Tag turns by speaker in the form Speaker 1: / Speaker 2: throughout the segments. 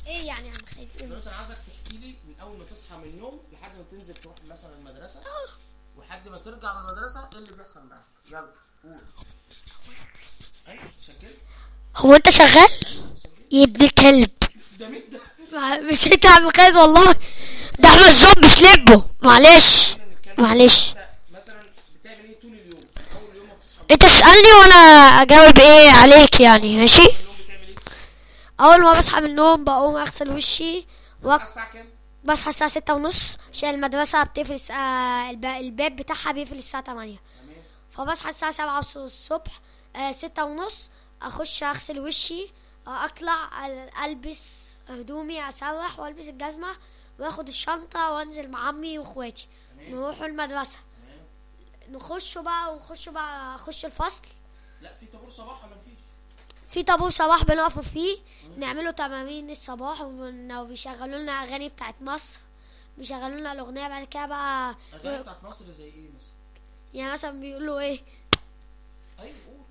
Speaker 1: ايه يعني يا عم خالد إيه؟
Speaker 2: دلوقتي انا عايزك تحكي لي من اول ما تصحى من النوم لحد ما تنزل تروح مثلا المدرسه ولحد ما ترجع من المدرسه ايه اللي بيحصل معاك يلا قول ايوه سجل
Speaker 1: هو انت شغال يا ابن الكلب
Speaker 2: ده مين ده؟
Speaker 1: مع- مش انت يا عم خالد والله ده احمد زوب مش لبه معلش
Speaker 2: خلينا نتكلم.
Speaker 1: معلش.
Speaker 2: انت مثلا بتعمل ايه طول اليوم؟ اول يوم ما بتصحى من
Speaker 1: انت تسألني وانا اجاوب ايه عليك يعني ماشي
Speaker 2: النوم بتعمل ايه؟
Speaker 1: اول ما بصحى من النوم بقوم اغسل وشي
Speaker 2: بتصحى
Speaker 1: وقت
Speaker 2: الساعه كام؟
Speaker 1: بصحى الساعة ستة ونص عشان المدرسة بتقفل الساعة الب- الباب بتاعها بيقفل الساعة تمانية
Speaker 2: تمام
Speaker 1: فبصحى الساعة سبعة الص- الصبح آه ستة ونص أخش أغسل وشي آه، أطلع ال- ألبس هدومي أسرح وألبس الجزمة وآخد الشنطة وأنزل مع عمي وإخواتي
Speaker 2: تمام
Speaker 1: نروحوا المدرسة
Speaker 2: تمام
Speaker 1: نخشوا بقى ونخشوا بقى أخش الفصل
Speaker 2: لا في طابور صباح ولا مفيش؟
Speaker 1: في طابور صباح بنقفوا فيه نعملوا تمارين الصباح وبن- وبيشغلوا لنا أغاني بتاعت مصر بيشغلوا لنا الأغنية بعد كده بقى
Speaker 2: اغاني بتاعت مصر زي ايه مثلا؟
Speaker 1: يعني مثلا بيقولوا إيه
Speaker 2: ايوه قول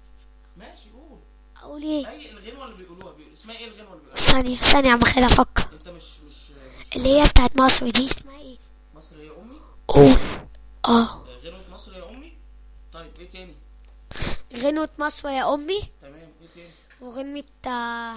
Speaker 2: ماشي قول
Speaker 1: أقول إيه
Speaker 2: اي الغنوه اللي بيقولوها بيقول اسمها ايه الغنوه اللي بيقولوها؟
Speaker 1: ثانية ثانية يا عم خالد أفكر
Speaker 2: انت مش مش, مش
Speaker 1: اللي هي بتاعت مصر دي اسمها إيه
Speaker 2: مصر يا امي؟
Speaker 1: قول اه
Speaker 2: غنوة مصر يا امي؟ طيب ايه تاني؟
Speaker 1: غنوة مصر يا أمي
Speaker 2: تمام ايه تاني؟
Speaker 1: وغنوة آه،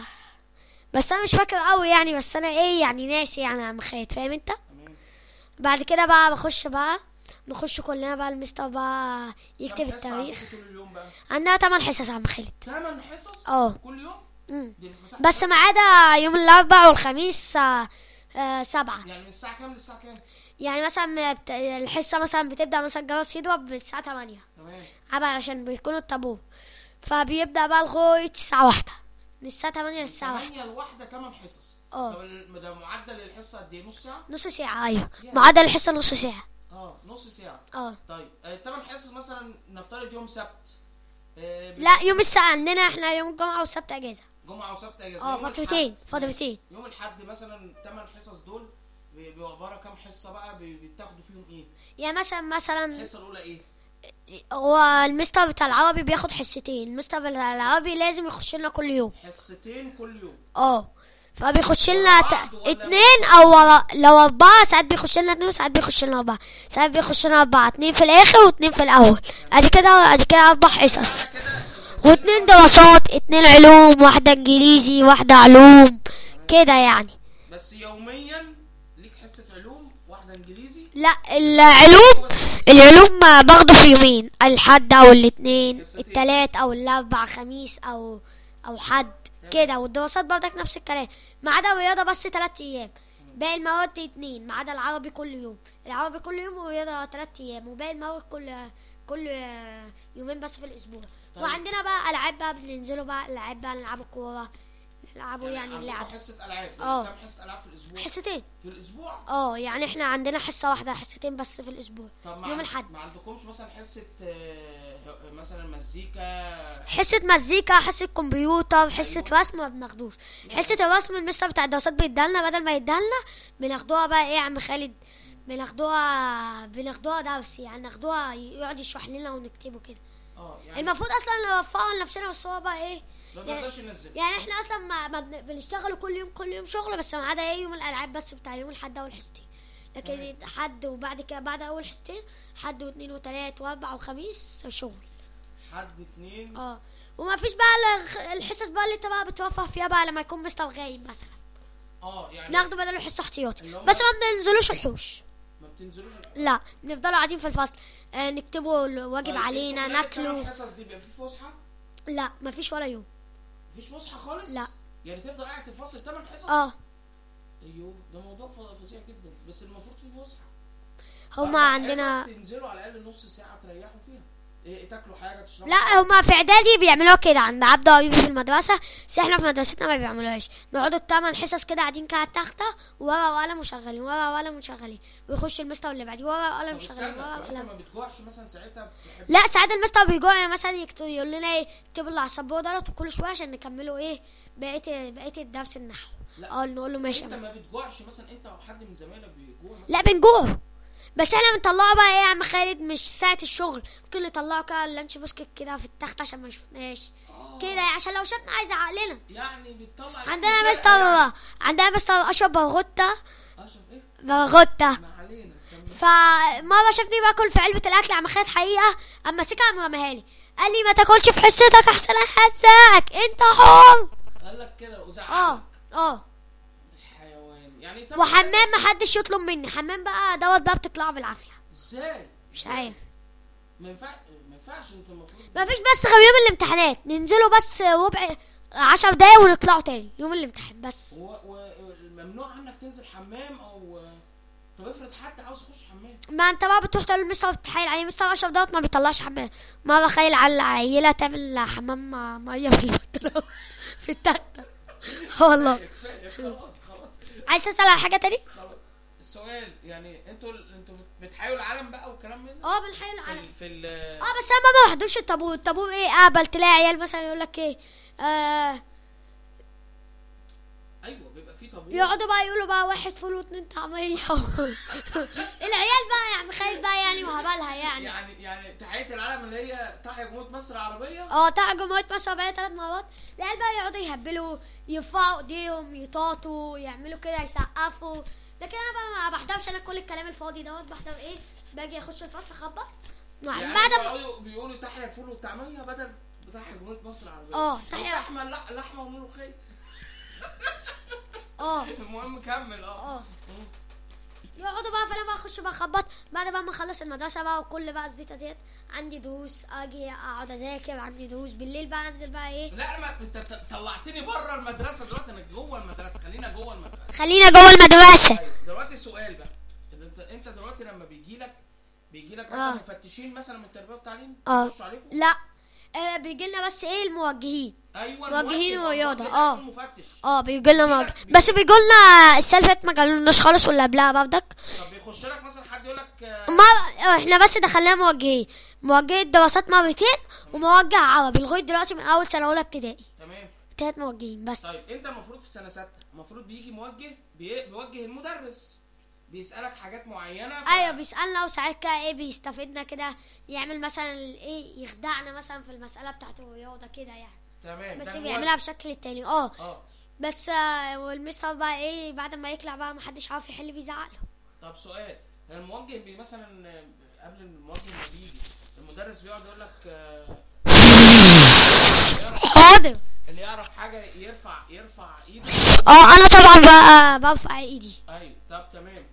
Speaker 1: بس أنا مش فاكر أوي يعني بس أنا إيه يعني ناسي يعني يا عم خالد فاهم أنت
Speaker 2: تمام
Speaker 1: بعد كده بقى بخش بقى نخش كلنا بقى المستر بقى يكتب
Speaker 2: كم حصة
Speaker 1: التاريخ
Speaker 2: عندكم طول اليوم بقى؟
Speaker 1: عندنا تمن حصص يا عم خالد
Speaker 2: ثمان حصص؟
Speaker 1: اه.
Speaker 2: كل يوم؟
Speaker 1: مم.
Speaker 2: دي المساحة
Speaker 1: بس ما عدا يوم الأربع والخميس آه، آه، سبعة
Speaker 2: يعني من الساعة كام للساعة كام؟
Speaker 1: يعني مثلا بت- الحصة مثلا بتبدأ مثلا الجرس يضرب الساعة تمانية
Speaker 2: تمام
Speaker 1: عبا علشان بيكونوا الطابور فبيبدأ بقى لغاية الساعة واحدة من الساعة تمانية للساعة واحدة
Speaker 2: 8 لواحدة 8 حصص
Speaker 1: اه.
Speaker 2: طب ال- ده معدل الحصة قد ايه؟ نص ساعة؟
Speaker 1: نص ساعة أيوة
Speaker 2: Yeah.
Speaker 1: معدل الحصة نص ساعة
Speaker 2: اه نص ساعة
Speaker 1: اه
Speaker 2: طيب الثمان حصص مثلا نفترض يوم سبت آه، بي-
Speaker 1: لا يوم الساعة عندنا احنا يوم الجمعة والسبت أجازة
Speaker 2: جمعة وسبت اجازة
Speaker 1: اه
Speaker 2: يوم
Speaker 1: فترتين
Speaker 2: الأحد-
Speaker 1: فترتين
Speaker 2: يوم الاحد مثلا 8 حصص دول بي- بيبقوا عبارة كام حصة بقى بي- بيتاخدوا فيهم ايه؟
Speaker 1: يعني مثلا مثلا
Speaker 2: الحصة الأولى ايه؟
Speaker 1: هو المستر بتاع العربي بياخد حصتين المستر بتاع العربي لازم يخش لنا كل يوم
Speaker 2: حصتين كل يوم
Speaker 1: اه فبيخش لنا
Speaker 2: ورا
Speaker 1: ت...
Speaker 2: بعض ولا
Speaker 1: اتنين او ورا لو اربعة ساعات بيخش لنا اتنين وساعات بيخش لنا اربعة ساعات بيخش لنا اربعة اتنين في الاخر واتنين في الاول ادي كده ادي كده اربع حصص
Speaker 2: كده الحصتين
Speaker 1: واتنين دراسات اتنين علوم واحدة انجليزي واحدة علوم كده يعني
Speaker 2: بس يوميا ليك حصة علوم واحدة انجليزي
Speaker 1: لا العلوم العلوم باخده في يومين الحد او الاثنين
Speaker 2: حصتين.
Speaker 1: التلات او الاربع خميس او او حد كده والدراسات برضك نفس الكلام ما عدا الرياضه بس تلات ايام باقي المواد اتنين ما عدا العربي كل يوم العربي كل يوم والرياضه تلات ايام وباقي المواد كل كل يومين بس في الاسبوع
Speaker 2: طيب.
Speaker 1: وعندنا بقى العاب بقى بننزلوا بقى العاب بقى نلعبوا كوره نلعبوا يعني
Speaker 2: عندكم
Speaker 1: اللعب
Speaker 2: حصة ألعاب
Speaker 1: اه.
Speaker 2: كام حصة ألعاب في الأسبوع؟
Speaker 1: حصتين
Speaker 2: في الأسبوع؟
Speaker 1: اه يعني احنا عندنا حصه واحده حصتين بس في الاسبوع
Speaker 2: طب ما
Speaker 1: يوم
Speaker 2: عند-
Speaker 1: الحد
Speaker 2: ما عندكمش مثلا حصة آه، مثلا مزيكا
Speaker 1: حصة مزيكا حصة كمبيوتر حصة رسم ما بناخدوش حصة الرسم المستر بتاع الدراسات بيدالنا بدل ما يدالنا بناخدوها بقى ايه يا عم خالد بناخدوها بناخدوها درس يعني ناخدوها يقعد يشرح لنا ونكتبه كده
Speaker 2: اه يعني
Speaker 1: المفروض اصلا نوفرها لنفسنا بس هو بقى ايه
Speaker 2: ما
Speaker 1: يعني-
Speaker 2: بنقدرش ننزل
Speaker 1: يعني احنا اصلا ما, ما بن- بنشتغل كل يوم كل يوم شغل بس ما عدا ايه يوم الالعاب بس بتاع يوم الحد اول حصتين لكن حد وبعد كده بعد اول حصتين حد واثنين وثلاث واربع وخميس شغل
Speaker 2: حد اتنين
Speaker 1: اه وما فيش بقى الخ- الحصص بقى اللي انت بقى بتوفر فيها بقى لما يكون مستر غايب مثلا
Speaker 2: اه يعني
Speaker 1: ناخده بدل الحصه احتياطي
Speaker 2: اللي هم-
Speaker 1: بس ما بننزلوش الحوش
Speaker 2: ما بتنزلوش
Speaker 1: لا بنفضلوا قاعدين في الفصل آه نكتبوا الواجب
Speaker 2: طيب،
Speaker 1: علينا
Speaker 2: انتوا خلال الثمان
Speaker 1: ناكله
Speaker 2: حصص دي بيبقى في فسحة؟
Speaker 1: لا ما فيش ولا يوم
Speaker 2: مفيش فسحة خالص؟
Speaker 1: لا.
Speaker 2: يعني تفضل قاعد في الفصل 8 حصص؟
Speaker 1: اه
Speaker 2: ايوه ده موضوع ف- فظيع جدا بس المفروض في فسحة
Speaker 1: هما
Speaker 2: أربع
Speaker 1: عندنا
Speaker 2: حصص تنزلوا على الأقل نص ساعة تريحوا فيها إيه تاكلوا حاجة تشربوا
Speaker 1: لا هما في اعدادي بيعملوها كده عند عبد قريبي في المدرسه بس احنا في مدرستنا ما بيعملوهاش نقعدوا الثمان حصص كده قاعدين كده على التخته ورقه وقلم وشغالين ورقه وقلم وشغالين ويخش المستر اللي بعديه ورقه وقلم
Speaker 2: طب
Speaker 1: وشغالين
Speaker 2: استنى
Speaker 1: ورقه
Speaker 2: طب انت
Speaker 1: وقلم
Speaker 2: ما بتجوعش مثلا ساعتها بتحب
Speaker 1: لا ساعات المستر بيجوع يعني مثلا يكتب يقول لنا ايه اكتبوا اللي على السبوره دوت وكل شويه عشان نكملوا ايه بقيه بقيه الدرس النحو
Speaker 2: لا.
Speaker 1: اه نقول له ماشي يا
Speaker 2: انت
Speaker 1: مستر
Speaker 2: ما بتجوعش مثلا انت او حد من زمايلك بيجوع مثلا
Speaker 1: لا بنجوع بس احنا بنطلعه بقى ايه يا عم خالد مش ساعة الشغل ممكن نطلعه كده اللانش بوسكت كده في التخت عشان ما يشوفناش
Speaker 2: اه اه
Speaker 1: كده عشان لو شافنا عايز يعقلنا
Speaker 2: يعني بيطلع
Speaker 1: عندنا مستر عندنا مستر اشرب بغوتة
Speaker 2: اشرف ايه
Speaker 1: بغوتة
Speaker 2: ما علينا كمل.
Speaker 1: فمرة شافني باكل في علبة الأكل عم خالد حقيقة أما مسكها قام رماها لي قال لي ما تاكلش في حصتك أحسن أحسك أنت حر
Speaker 2: قال لك كده وزعلك
Speaker 1: اه اه
Speaker 2: حيوان يعني طب
Speaker 1: وحمام ما حدش يطلب مني حمام بقى دوت بقى بتطلعه بالعافية
Speaker 2: ازاي
Speaker 1: مش عارف
Speaker 2: ما ينفع ما ينفعش انت المفروض
Speaker 1: ما فيش بس غير يوم الامتحانات ننزلوا بس ربع عشر دقايق ونطلعوا تاني يوم الامتحان بس
Speaker 2: و- و- وممنوع عنك تنزل حمام او طب افرض حد عاوز يخش حمام
Speaker 1: ما انت بقى بتروح تقول لمستر تتحايل عليه مستر اشرف دوت ما بيطلعش حمام مرة خايل على عيلة تعمل حمام مع- مية في البطلون في التختة والله
Speaker 2: كفايه خلاص خلاص
Speaker 1: عايز تسأل على حاجة تاني؟
Speaker 2: خلاص السؤال يعني انتوا انتوا بتحيوا العالم بقى والكلام من ده
Speaker 1: اه بنحايل
Speaker 2: في
Speaker 1: على
Speaker 2: ال- في ال
Speaker 1: اه بس انا ما بحضرش الطابور الطابور ايه اقبل تلاقي عيال مثلا يقول لك ايه آه
Speaker 2: ايوه بيبقى في طابور
Speaker 1: يقعدوا بقى يقولوا بقى واحد فول واتنين طعمية العيال بقى يا عم خالد بقى يعني وهبلها يعني
Speaker 2: يعني يعني تحيه العالم اللي هي تحيا جمهوريه مصر العربيه
Speaker 1: اه تاع جمهورية مصر بقى ثلاث مرات العيال بقى يقعدوا يهبلوا يرفعوا ايديهم يطاطوا يعملوا كده يسقفوا لكن انا بقى ما بحضرش انا كل الكلام الفاضي دوت بحضر ايه باجي اخش الفصل اخبط
Speaker 2: يعني
Speaker 1: بعد ما
Speaker 2: بيقعدوا بيقولوا تحيا الفول والطعميه بدل تحيا جمهوريه مصر العربيه
Speaker 1: اه،
Speaker 2: أو
Speaker 1: تحيا-
Speaker 2: لحمه لا- لحمه وملوخيه
Speaker 1: اه
Speaker 2: المهم كمل اه
Speaker 1: اه يقعدوا بقى فانا بقى اخش بقى اخبط بعد بقى ما اخلص المدرسه بقى وكل بقى الزيطه ديت عندي دروس اجي اقعد اذاكر عندي دروس بالليل بقى انزل بقى ايه
Speaker 2: لا ما انت ت- طلعتني بره المدرسه دلوقتي انا جوه المدرسه خلينا جوه المدرسه
Speaker 1: خلينا جوه المدرسه
Speaker 2: طيب دلوقتي سؤال بقى انت انت دلوقتي لما بيجي لك بيجي لك مثلا
Speaker 1: اه.
Speaker 2: مفتشين مثلا من التربيه والتعليم
Speaker 1: اه.
Speaker 2: يخشوا عليكم
Speaker 1: لا آه بيجي لنا بس ايه الموجهين
Speaker 2: ايوه
Speaker 1: موجهين
Speaker 2: الموجه،
Speaker 1: ورياضة،
Speaker 2: الموجه
Speaker 1: اه.
Speaker 2: ده المفتش
Speaker 1: اه بيجي لنا موجه بس بيجي لنا السنه اللي فاتت ما جالوناش خالص ولا قبلها برضك
Speaker 2: طب بيخش لك مثلا حد يقول لك آه،
Speaker 1: ما احنا بس دخلنا موجهين موجه دراسات مرتين وموجه عربي لغايه دلوقتي من اول سنه اولى ابتدائي
Speaker 2: تمام
Speaker 1: تلات موجهين بس
Speaker 2: طيب انت المفروض في سنه سته المفروض بيجي موجه بي- بيوجه المدرس بيسالك حاجات معينه ف-
Speaker 1: ايوه بيسالنا وساعات كده ايه بيستفيدنا كده يعمل مثلا ايه يخدعنا مثلا في المساله بتاعت الرياضه كده يعني
Speaker 2: تمام
Speaker 1: بس
Speaker 2: ده
Speaker 1: بيعملها
Speaker 2: الموجه.
Speaker 1: بشكل تاني اه
Speaker 2: اه
Speaker 1: بس آه، والمستر بقى ايه بعد ما يطلع بقى محدش عارف يحل بيزعق له
Speaker 2: طب سؤال الموجه بي مثلا آه، قبل الموجه ما بيجي المدرس بيقعد يقول لك آه، اللي يعرف-
Speaker 1: حاضر
Speaker 2: اللي يعرف حاجه يرفع يرفع ايده
Speaker 1: اه انا طبعا بقى برفع ايدي
Speaker 2: ايوه طب تمام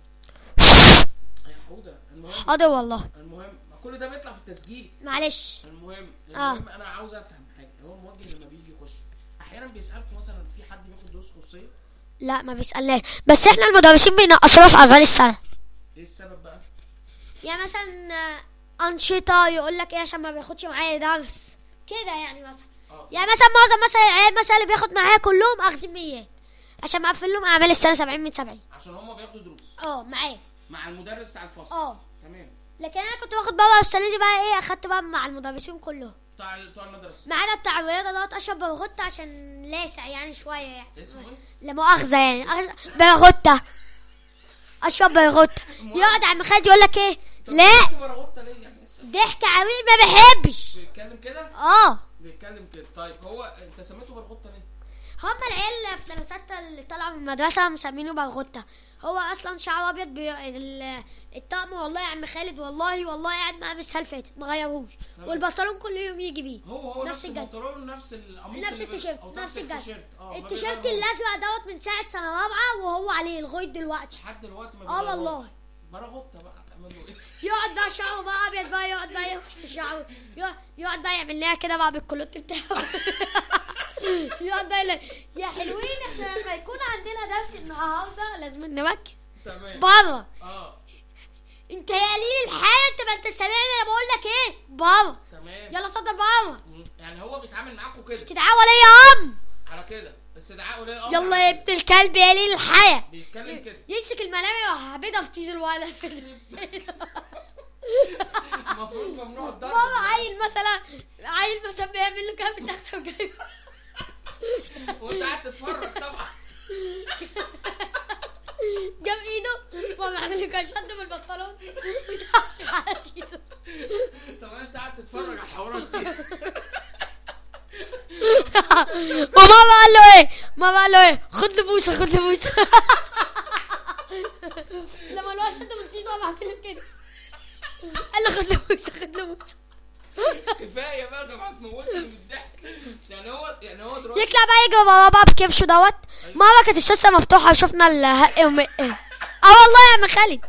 Speaker 2: يا حوده المهم
Speaker 1: حاضر والله
Speaker 2: المهم ما كل ده بيطلع في التسجيل
Speaker 1: معلش
Speaker 2: المهم
Speaker 1: آه.
Speaker 2: المهم انا عاوز افهم حاجه هو الموجه لما بيجي يخش احيانا بيسالكم مثلا في حد بياخد دروس خصوصيه
Speaker 1: لا ما بيسالناش بساحنا المدرسين بينقصونا في اغاني السنه
Speaker 2: ايه السبب بقى
Speaker 1: يعني مثلا آه، انشطه يقول لك ايه عشان ما بياخدش معايا درس كده يعني مثلا
Speaker 2: اه
Speaker 1: يعني مثلا معظم مثلا العيال مثلا اللي بياخد معايا كلهم اخدين ميات عشان مقفل لهم اعمال السنه 70 من 70
Speaker 2: عشان هما بياخدوا دروس
Speaker 1: اه معايا
Speaker 2: مع المدرس بتاع الفصل
Speaker 1: اه
Speaker 2: تمام
Speaker 1: لكن انا كنت باخد بقى السنه دي بقى ايه اخدت بقى مع المدرسين كلهم
Speaker 2: بتاع بتوع المدرسه
Speaker 1: ما عدا بتاع الرياضه دوت اشرب بغوتة عشان لاسع يعني شويه يعني
Speaker 2: اسمه ايه؟
Speaker 1: لا مؤاخذه يعني أش- بغوتة اشرب بغوتة يقعد عم خالد يقول لك ايه
Speaker 2: طب
Speaker 1: لا
Speaker 2: انتوا بره ليه يعني لسه
Speaker 1: ضحك عويل ما بحبش
Speaker 2: بيتكلم كده
Speaker 1: اه
Speaker 2: بيتكلم كده طيب هو انت سميته بالخطه ليه؟
Speaker 1: هما العيال في سنة ستة اللي طلعوا من المدرسة مسمينه بغوتة هو أصلا شعره أبيض بي... ال- الطقم والله يا عم خالد والله والله قاعد معاه من السنة اللي فاتت ما غيروش
Speaker 2: تمام.
Speaker 1: والبنطلون كل يوم يجي بيه
Speaker 2: هو هو
Speaker 1: نفس
Speaker 2: نفس
Speaker 1: الجزمة.
Speaker 2: البنطلون نفس القميص
Speaker 1: نفس
Speaker 2: اللي بي-
Speaker 1: التيشيرت
Speaker 2: أو
Speaker 1: نفس الجزمة
Speaker 2: التيشيرت اه ما
Speaker 1: التيشيرت
Speaker 2: بيغيرهوش.
Speaker 1: الأزرق دوت من ساعة سنة رابعة وهو عليه لغاية دلوقتي
Speaker 2: لحد دلوقتي ما
Speaker 1: اه
Speaker 2: بيغيرهوش.
Speaker 1: والله
Speaker 2: براغوتة بقى تعمل له ايه؟
Speaker 1: يقعد بقى شعره بقى أبيض بقى يقعد بقى يهش في شعره يقعد- يقعد بقى يعمل لها كده بقى بالكلوت بتاعه يقعد بقى يقول لك، يا حلوين احنا لما يكون عندنا درس النهارده لازم نركز
Speaker 2: تمام
Speaker 1: بابا
Speaker 2: اه
Speaker 1: انت يا قليل الحياة انت ما انت سامعني انا بقول لك ايه بابا
Speaker 2: تمام
Speaker 1: يلا اتفضل بابا
Speaker 2: مم. يعني هو بيتعامل معاكم كده
Speaker 1: استدعاء ولي ام
Speaker 2: على كده استدعاء ولي الامر
Speaker 1: يلا يا ابن الكلب يا قليل الحياة
Speaker 2: بيتكلم كده
Speaker 1: يمسك الملامح وهبدها في تيز الولد
Speaker 2: المفروض ممنوع الضرب
Speaker 1: بابا عيل مثلا عيل مثلا بيعمل له كده في التخته وجايبه
Speaker 2: وانت قاعد تتفرج طبعا
Speaker 1: جاب ايده بابا عامل له كده شد بالبنطلون وضحك على تيزو
Speaker 2: طب انت قاعد تتفرج على الحوارات دي
Speaker 1: وماما قال له ايه ماما قال له ايه خد لي بوسه خد لي بوسه لما الواد شد من تيجي عملت له كده قال له خد لي بوسه خد لي بوسه
Speaker 2: كفايه بقى ده هتموتني من الضحك يعني هو يعني هو دلوقتي
Speaker 1: يطلع بقى يجي بابا بقى بكبشه دوت ماما كانت الشاشه مفتوحه وشفنا الهق وم... اه والله يا عم خالد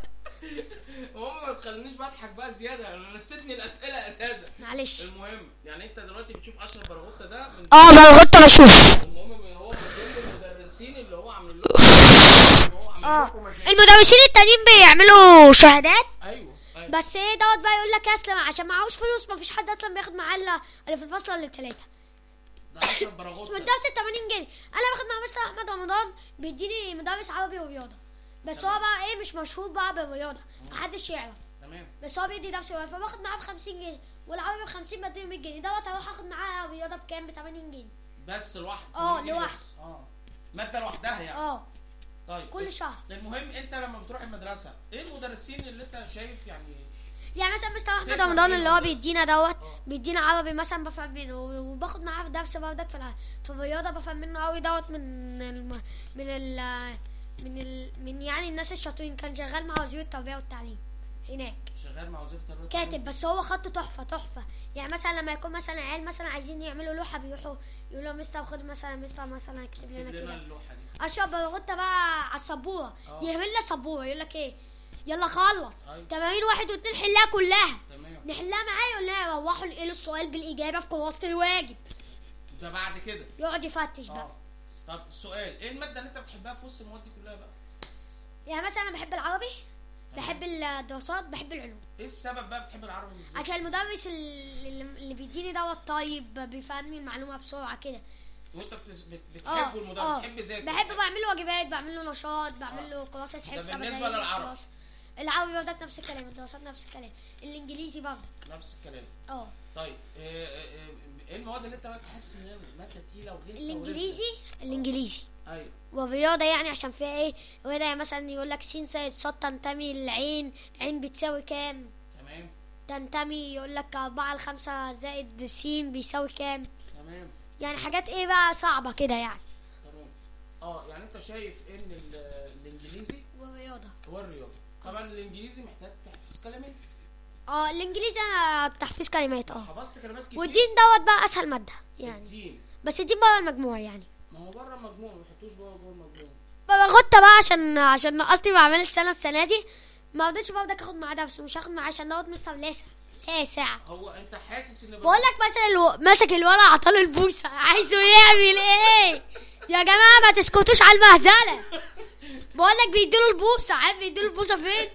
Speaker 2: ماما ما تخلينيش بضحك بقى زياده انا نسيتني الاسئله اساسا
Speaker 1: معلش
Speaker 2: المهم يعني انت دلوقتي بتشوف اشرف برغوثه ده من
Speaker 1: اه بالغطه بشوف
Speaker 2: المهم من هو من ضمن المدرسين اللي هو عامل لكم اللي هو عامل
Speaker 1: اه
Speaker 2: لكم مشاكل.
Speaker 1: المدرسين التانيين بيعملوا شهادات
Speaker 2: ايوه ايوه
Speaker 1: بس ايه دوت بقى يقول لك اسلم عشان معهوش فلوس مفيش حد اصلا بياخد معاه الا اللي في الفصل الا التلاته
Speaker 2: ده اشرف برغوثه
Speaker 1: والدرس 80 جنيه انا باخد مع مستر احمد رمضان بيديني مدرس عربي ورياضه بس هو بقى ايه مش مشهور بقى بالرياضه محدش يعرف
Speaker 2: تمام
Speaker 1: بس هو بيدي درس رياضه فباخد معاه ب 50 جنيه والعربي ب 50 بديله 100 جنيه دوت هروح اخد معاه رياضه بكام ب 80 جنيه
Speaker 2: بس لوحده
Speaker 1: اه،
Speaker 2: بتجيبي
Speaker 1: لوحده.
Speaker 2: بس. اه ماده لوحدها يعني
Speaker 1: اه
Speaker 2: طيب
Speaker 1: كل شهر
Speaker 2: المهم انت لما بتروح المدرسه ايه المدرسين اللي انت شايف يعني
Speaker 1: يعني مثلا مستر احمد
Speaker 2: سيبنا
Speaker 1: رمضان
Speaker 2: منه
Speaker 1: اللي هو
Speaker 2: بقى.
Speaker 1: بيدينا دوت
Speaker 2: اه.
Speaker 1: بيدينا عربي مثلا بفهم منه وباخد معاه درس بردك في الع- في الرياضه بفهم منه قوي دوت من الم... من ال... من ال... من يعني الناس الشاطرين كان شغال مع وزير التربيه والتعليم هناك
Speaker 2: شغال مع وزير التربيه والتعليم؟
Speaker 1: كاتب بس هو خطه تحفه تحفه يعني مثلا لما يكون مثلا عيال مثلا عايزين يعملوا لوحه بيروحوا يقولوا له مستر خد مثلا مستر مثلا اكتب لنا
Speaker 2: اكتب لنا
Speaker 1: كده
Speaker 2: اللوحه دي
Speaker 1: اشرب بغطة بقى على السبوره
Speaker 2: اه.
Speaker 1: يهمل لنا سبوره يقول لك ايه يلا خلص
Speaker 2: ايوه.
Speaker 1: تمارين واحد واتنين حلها كلها
Speaker 2: تمام
Speaker 1: نحلها معاه يقول لنا روحوا نقلوا السؤال بالاجابه في كراسه الواجب
Speaker 2: ده بعد كده
Speaker 1: يقعد يفتش بقى
Speaker 2: اه طب السؤال ايه الماده اللي انت بتحبها في وسط المواد دي كلها بقى
Speaker 1: يعني مثلا انا بحب العربي بحب الدراسات بحب العلوم
Speaker 2: ايه السبب بقى بتحب العربي بالذات
Speaker 1: عشان المدرس اللي, اللي بيديني دوت طيب بيفهمني المعلومه بسرعه كده
Speaker 2: وانت بتس... بت...
Speaker 1: اه
Speaker 2: بتحبه المدرس
Speaker 1: اه
Speaker 2: بتحب ذاته
Speaker 1: بحب بعمل له واجبات بعمل له نشاط بعمل
Speaker 2: اه.
Speaker 1: له كراسه حصه
Speaker 2: بالنسبة
Speaker 1: بداية
Speaker 2: للعربي.
Speaker 1: كراسة. العربي برضك نفس الكلام الدراسات نفس الكلام الانجليزي برضك
Speaker 2: نفس الكلام
Speaker 1: اه
Speaker 2: طيب ايه ايه ايه المواد اللي انت بقى تحس ان هي ماده تقيله وغلسه
Speaker 1: الانجليزي الانجليزي
Speaker 2: ورزقة؟ ايوه
Speaker 1: والرياضة يعني عشان فيها ايه الرياضة يعني مثلا يقول لك س زائد ص تنتمي للعين عين بتساوي كام
Speaker 2: تمام
Speaker 1: تنتمي يقول لك أربعة لخمسة زائد س بيساوي كام
Speaker 2: تمام
Speaker 1: يعني حاجات ايه بقى صعبة كده يعني
Speaker 2: تمام اه يعني انت شايف ان ال- الانجليزي
Speaker 1: والرياضة
Speaker 2: هو الرياضه طبعا الانجليزي محتاج تحفظ كلمات
Speaker 1: اه الانجليزي انا تحفيظ كلمات اه
Speaker 2: حفظت كلمات كتير
Speaker 1: والدين دوت بقى اسهل مادة يعني
Speaker 2: الدين
Speaker 1: بس الدين بره المجموع يعني
Speaker 2: ما هو بره المجموع ما بيحطوش جوه جوه المجموع
Speaker 1: باخدها بقى عشان عشان نقصني بعمل السنة السنة دي ما رضيتش برضك اخد معاه درس ومش هاخد معاه عشان دوت مستر لاسع لاسع
Speaker 2: هو انت حاسس ان
Speaker 1: بقول لك مثلا الو... ماسك الولع عطاله البوسه عايزه يعمل ايه يا جماعه ما تسكتوش على المهزله بقول لك بيديله البوسه عارف بيديله البوسه فين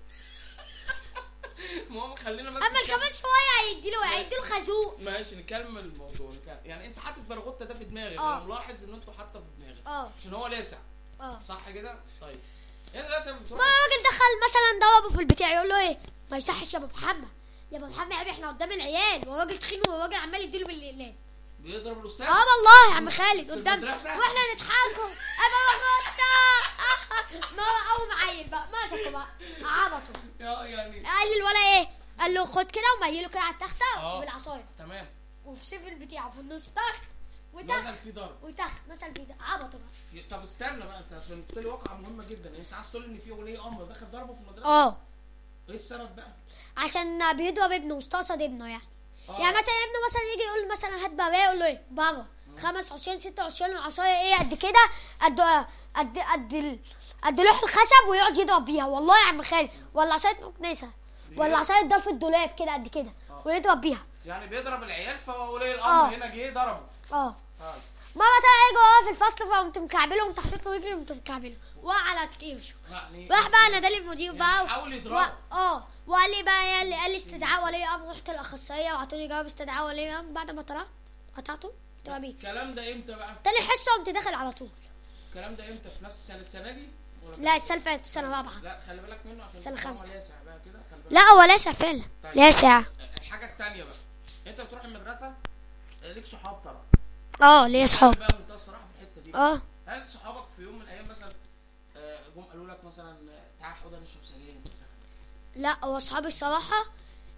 Speaker 2: المهم خلينا بس
Speaker 1: اما
Speaker 2: نكمل-
Speaker 1: كمان شويه هيديله هيديله خازوق
Speaker 2: ماشي نكمل الموضوع نك- يعني انت حاطط برغوته ده في دماغك
Speaker 1: اه.
Speaker 2: انا ملاحظ ان انتوا حاطه في دماغك
Speaker 1: اه
Speaker 2: عشان هو لاسع
Speaker 1: اه
Speaker 2: صح كده طيب انت دلوقتي
Speaker 1: ما
Speaker 2: بتروح
Speaker 1: الراجل دخل مثلا ضربه في البتاع يقول له ايه ما يصحش يا ابو محمد يا ابو محمد يا ابني احنا قدام العيال والراجل تخين والراجل عمال يديله بالاقلام
Speaker 2: بيضرب الاستاذ
Speaker 1: اه والله يا عم خالد
Speaker 2: في
Speaker 1: قدام
Speaker 2: المدرسة؟
Speaker 1: واحنا نضحكوا ابا غطا ما هو قوم عيل بقى مسكه بقى عبطه
Speaker 2: يا يعني
Speaker 1: قال للولا ايه قال له خد كده وميله كده على التخته
Speaker 2: اه.
Speaker 1: بالعصايه
Speaker 2: تمام
Speaker 1: وفي سيف بتاعه في النص تخ وتخ
Speaker 2: نزل في ضرب
Speaker 1: وتخ مثلا في ده عبطه بقى
Speaker 2: في- طب استنى بقى انت عشان قلت لي واقعه مهمه جدا انت عايز تقول ان في ولي امر دخل ضربه في المدرسه
Speaker 1: اه
Speaker 2: ايه السبب بقى؟
Speaker 1: عشان بيضرب ابنه مستقصد ابنه يعني
Speaker 2: اه.
Speaker 1: يعني مثلا ابنه مثلا يجي يقول مثلا هات بابا يقول له ايه بابا خمس عصيان ست عصيان العصايه ايه قد كده قد قد قد ال- قد لوح الخشب ويقعد يضرب بيها والله يا عم خالد ولا عصايه مكنسه ولا عصايه ضرب في الدولاب كده قد كده
Speaker 2: اه.
Speaker 1: ويضرب بيها
Speaker 2: يعني بيضرب العيال فهو ولي
Speaker 1: اه.
Speaker 2: الامر هنا جه ضربه
Speaker 1: اه
Speaker 2: طيب
Speaker 1: ماما تاني يجي وهو في الفصل فقمت مكعبله وقمت حطيت له رجلي وقمت مكعبله وقع على كيفه
Speaker 2: يعني
Speaker 1: راح بقى نادى المدير
Speaker 2: يعني
Speaker 1: بقى
Speaker 2: حاول
Speaker 1: و...
Speaker 2: يضربه
Speaker 1: اه وقال لي بقى قال لي قال لي استدعاء ولي امر رحت الاخصائيه وعطوني جواب استدعاء ولي امر بعد ما طلعت قطعته تبقى بيه
Speaker 2: الكلام ده امتى بقى؟
Speaker 1: تاني حصه قمت داخل على طول
Speaker 2: الكلام ده امتى في نفس السنه السنه دي؟ ولا
Speaker 1: لا السنه اللي فاتت في سنه رابعه
Speaker 2: لا خلي بالك منه عشان
Speaker 1: سنة
Speaker 2: طالما
Speaker 1: خمسة.
Speaker 2: لاسع بقى كده خلي بالك
Speaker 1: لا هو لاسع فعلا
Speaker 2: طيب.
Speaker 1: لاسع
Speaker 2: الحاجه الثانيه بقى انت بتروح المدرسه ليك صحاب طبعا
Speaker 1: اه ليا صحاب
Speaker 2: بقى منتهى الصراحه في الحته دي
Speaker 1: اه
Speaker 2: هل صحابك في يوم من الايام مثلا آه، جم قالوا لك مثلا آه، تعال خد نشرب سجاير مثلا
Speaker 1: لا هو صحابي الصراحه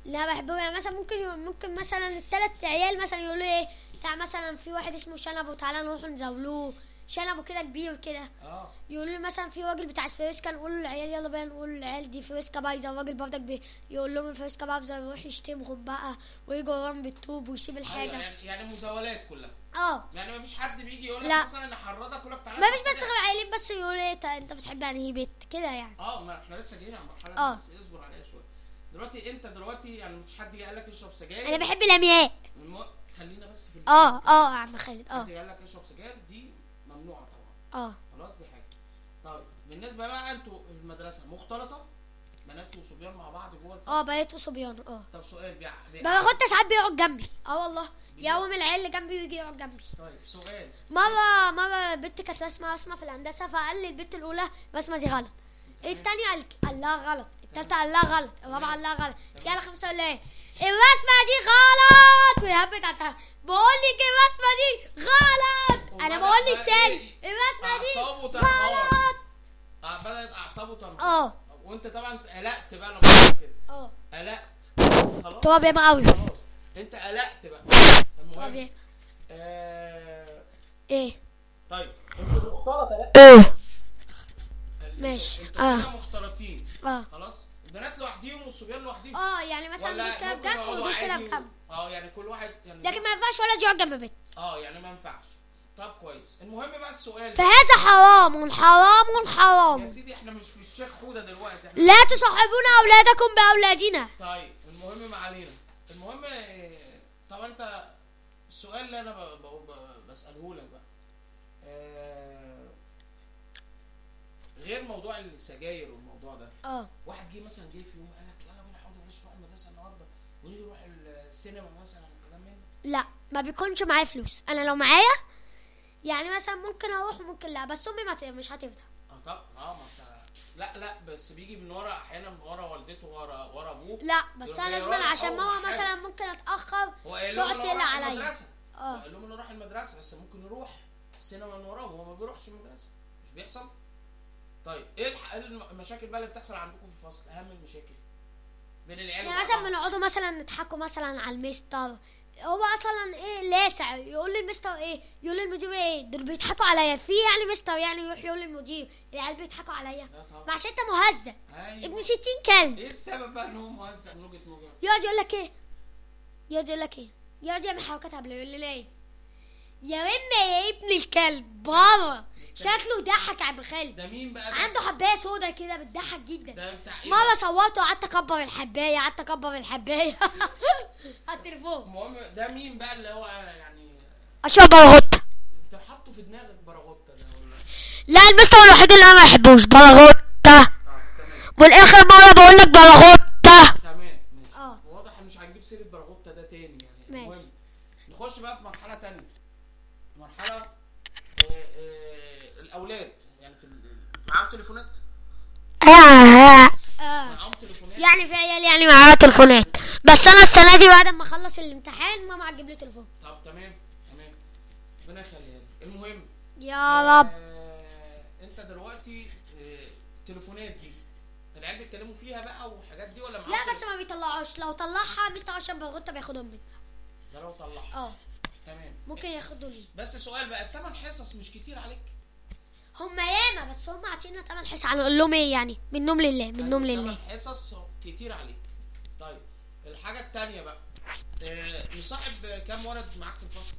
Speaker 1: لا بحبهم يعني مثلا ممكن يو- ممكن مثلا الثلاث عيال مثلا يقولوا ايه بتاع مثلا في واحد اسمه شنب وتعالى نروح نزولوه شنبه كده كبير كده
Speaker 2: اه
Speaker 1: يقولوا لي مثلا في راجل بتاع الفريسكا نقول للعيال يلا بقى نقول للعيال دي فريسكا بايظه الراجل برضك بي- يقول لهم الفريسكا بايظه يروح يشتمهم بقى ويجي وراهم بالطوب ويسيب
Speaker 2: أيوة،
Speaker 1: الحاجه
Speaker 2: يعني يعني مزاولات كلها
Speaker 1: اه
Speaker 2: يعني مفيش حد بيجي يقول لك
Speaker 1: لا.
Speaker 2: مثلا انا حرضك ولا تعالى
Speaker 1: ما فيش
Speaker 2: نروح
Speaker 1: بس
Speaker 2: كده.
Speaker 1: غير عيالين بس يقولوا ايه "تا- انت بتحب انهي بيت كده يعني
Speaker 2: اه ما احنا لسه جايين على المرحله
Speaker 1: آه.
Speaker 2: دي بس اصبر عليها شويه دلوقتي انت دلوقتي يعني مفيش حد جه قال لك اشرب سجاير
Speaker 1: انا بحب الامياء
Speaker 2: الم... خلينا بس في
Speaker 1: اه اه يا عم خالد اه
Speaker 2: حد قال لك اشرب سجاير دي ممنوعه طبعا
Speaker 1: اه
Speaker 2: خلاص دي حاجه طيب بالنسبه بقى انتوا في المدرسه مختلطه بنات وصبيان مع بعض جوه الفصل
Speaker 1: اه بقيت صبيان اه
Speaker 2: طب سؤال بيع... بيع...
Speaker 1: باخدها ساعات بيقعد جنبي اه والله يقوم العيال اللي جنبي ويجي يقعد جنبي
Speaker 2: طيب سؤال
Speaker 1: مرة مرة البنت كانت بسمة بسمة في الهندسة فقال لي البنت الأولى بسمة دي غلط التانية قال قال لها غلط التالتة قال لها غلط الرابعة قال لها غلط جه الخامسة قال لها ايه الرسمة دي غلط ويهبط على بقول لك الرسمة دي غلط أنا
Speaker 2: وبدأ
Speaker 1: بقول لك
Speaker 2: بقى
Speaker 1: تاني
Speaker 2: إيه؟
Speaker 1: الرسمة دي
Speaker 2: اعصابه تنهار
Speaker 1: غلط
Speaker 2: آه، بدات اعصابه تنهار
Speaker 1: اه
Speaker 2: وانت طبعا قلقت بقى لما قلت كده
Speaker 1: اه
Speaker 2: قلقت خلاص
Speaker 1: تراب ياما قوي
Speaker 2: خلاص انت قلقت بقى
Speaker 1: تراب
Speaker 2: المهم
Speaker 1: ياما
Speaker 2: آه...
Speaker 1: ايه
Speaker 2: طيب انتوا مختلطه لا
Speaker 1: ايه
Speaker 2: ال-
Speaker 1: ماشي.
Speaker 2: انتوا
Speaker 1: آه.
Speaker 2: كده مختلطين
Speaker 1: اه
Speaker 2: خلاص البنات لوحديهم والصبيان لوحديهم
Speaker 1: اه يعني مثلا
Speaker 2: ولا
Speaker 1: دول كده في
Speaker 2: ممكن
Speaker 1: جنب
Speaker 2: يقعدوا
Speaker 1: ودول كده
Speaker 2: عادي
Speaker 1: في
Speaker 2: و-
Speaker 1: جنب
Speaker 2: اه يعني كل واحد يعني
Speaker 1: لكن ما ينفعش ولد يقعد جنب بنت
Speaker 2: اه يعني ما ينفعش طب كويس المهم بقى السؤال
Speaker 1: فهذا حرام حرام
Speaker 2: يا
Speaker 1: حرام
Speaker 2: سيدي احنا مش في الشيخ حوده دلوقتي احنا
Speaker 1: لا تصاحبون أولادكم بأولادنا
Speaker 2: طيب المهم ما علينا المهم آه، طب انت السؤال اللي انا ب- ب- ب- بساله لك بقى آه، غير موضوع السجاير والموضوع ده
Speaker 1: اه
Speaker 2: واحد جه مثلا جه في يوم قال لك يلا بينا حاضر معلش نروح المدرسه النهارده ونيجي نروح السينما مثلا والكلام من ده
Speaker 1: لا ما بيكونش معايا فلوس انا لو معايا يعني مثلا ممكن اروح وممكن لا بس امي ما ت- مش هتفضل
Speaker 2: اه طب اه ما انت لا لا بس بيجي من ورا احيانا من ورا والدته ورا ورا ابوه
Speaker 1: لا بس
Speaker 2: يروح
Speaker 1: انا
Speaker 2: جاي
Speaker 1: لازم
Speaker 2: رايح
Speaker 1: عشان
Speaker 2: أول
Speaker 1: ماما
Speaker 2: حاجة.
Speaker 1: مثلا ممكن اتاخر
Speaker 2: هو قال
Speaker 1: تقعد
Speaker 2: لهم انا
Speaker 1: تقلق
Speaker 2: رايح
Speaker 1: عليا.
Speaker 2: المدرسه
Speaker 1: اه.
Speaker 2: قال لهم انا رايح المدرسه بس ممكن يروح السينما من وراه وهو ما بيروحش المدرسه مش بيحصل طيب ايه الح- إيه الم- المشاكل بقى اللي بتحصل عندكم في الفصل اهم المشاكل بين العيال
Speaker 1: يعني
Speaker 2: وبعضها.
Speaker 1: مثلا بنقعدوا مثلا نضحكوا مثلا على المستر هو اصلا ايه لاسع يقول لي المستر ايه يقول لي المدير ايه دول بيضحكوا عليا في يعني مستر يعني يروح يقول للمدير العيال بيضحكوا عليا
Speaker 2: لا طبعا
Speaker 1: ما عشان انت مهزأ
Speaker 2: أيوة.
Speaker 1: ابن ستين كلب
Speaker 2: ايه السبب بقى ان هو مهزأ من وجهه نظرك
Speaker 1: يقعد يقول لك ايه يقعد يقول لك ايه يقعد يعمل حركات هبله يقول لي ليه يا رمى يا ابن الكلب بابا شكله ضحك يا عبد الخالد
Speaker 2: ده مين بقى ده؟
Speaker 1: عنده حبايه سودا كده بتضحك جدا
Speaker 2: ده بتاع ايه
Speaker 1: مره
Speaker 2: بقى؟
Speaker 1: صورته وقعدت اكبر الحبايه قعدت اكبر الحبايه على التليفون
Speaker 2: المهم ده مين بقى اللي هو يعني
Speaker 1: اشرب بلاغوتة
Speaker 2: انت حاطه في دماغك براغوتة ده ولا
Speaker 1: لا المستر الوحيد اللي انا ما بحبوش بلاغوتة
Speaker 2: اه تمام
Speaker 1: والاخر مره بقول لك بلاغوتة
Speaker 2: تمام ماشي
Speaker 1: اه.
Speaker 2: واضح مش هنجيب سيره براغوتة ده تاني يعني
Speaker 1: ماشي.
Speaker 2: المهم نخش بقى في مرحله تانية مرحله آه آه الاولاد يعني في ال- معاهم تليفونات
Speaker 1: اه
Speaker 2: معاهم تليفونات
Speaker 1: يعني في عيال يعني معاها تليفونات بس انا السنه دي بعد ما اخلص الامتحان ماما هتجيب لي تليفون
Speaker 2: طب تمام تمام ربنا يخليها لك المهم
Speaker 1: يا رب
Speaker 2: آه انت دلوقتي آه التليفونات دي العيال بيتكلموا فيها بقى والحاجات دي ولا معاهم
Speaker 1: لا بس ما بيطلعوش لو طلعها مستر اشرف بلاغوتة بياخدهم مني
Speaker 2: ده لو طلعها
Speaker 1: اه
Speaker 2: تمام
Speaker 1: ممكن ياخدوا لي
Speaker 2: بس سؤال بقى الثمان حصص مش كتير عليك
Speaker 1: هم ياما بس هم عاطينا تمن حصص هنقول لهم ايه يعني منهم لله منهم
Speaker 2: أيوة،
Speaker 1: لله
Speaker 2: تمن حصص كتير عليك طيب الحاجة التانية بقى آه، مصاحب كام ولد معاك في الفصل؟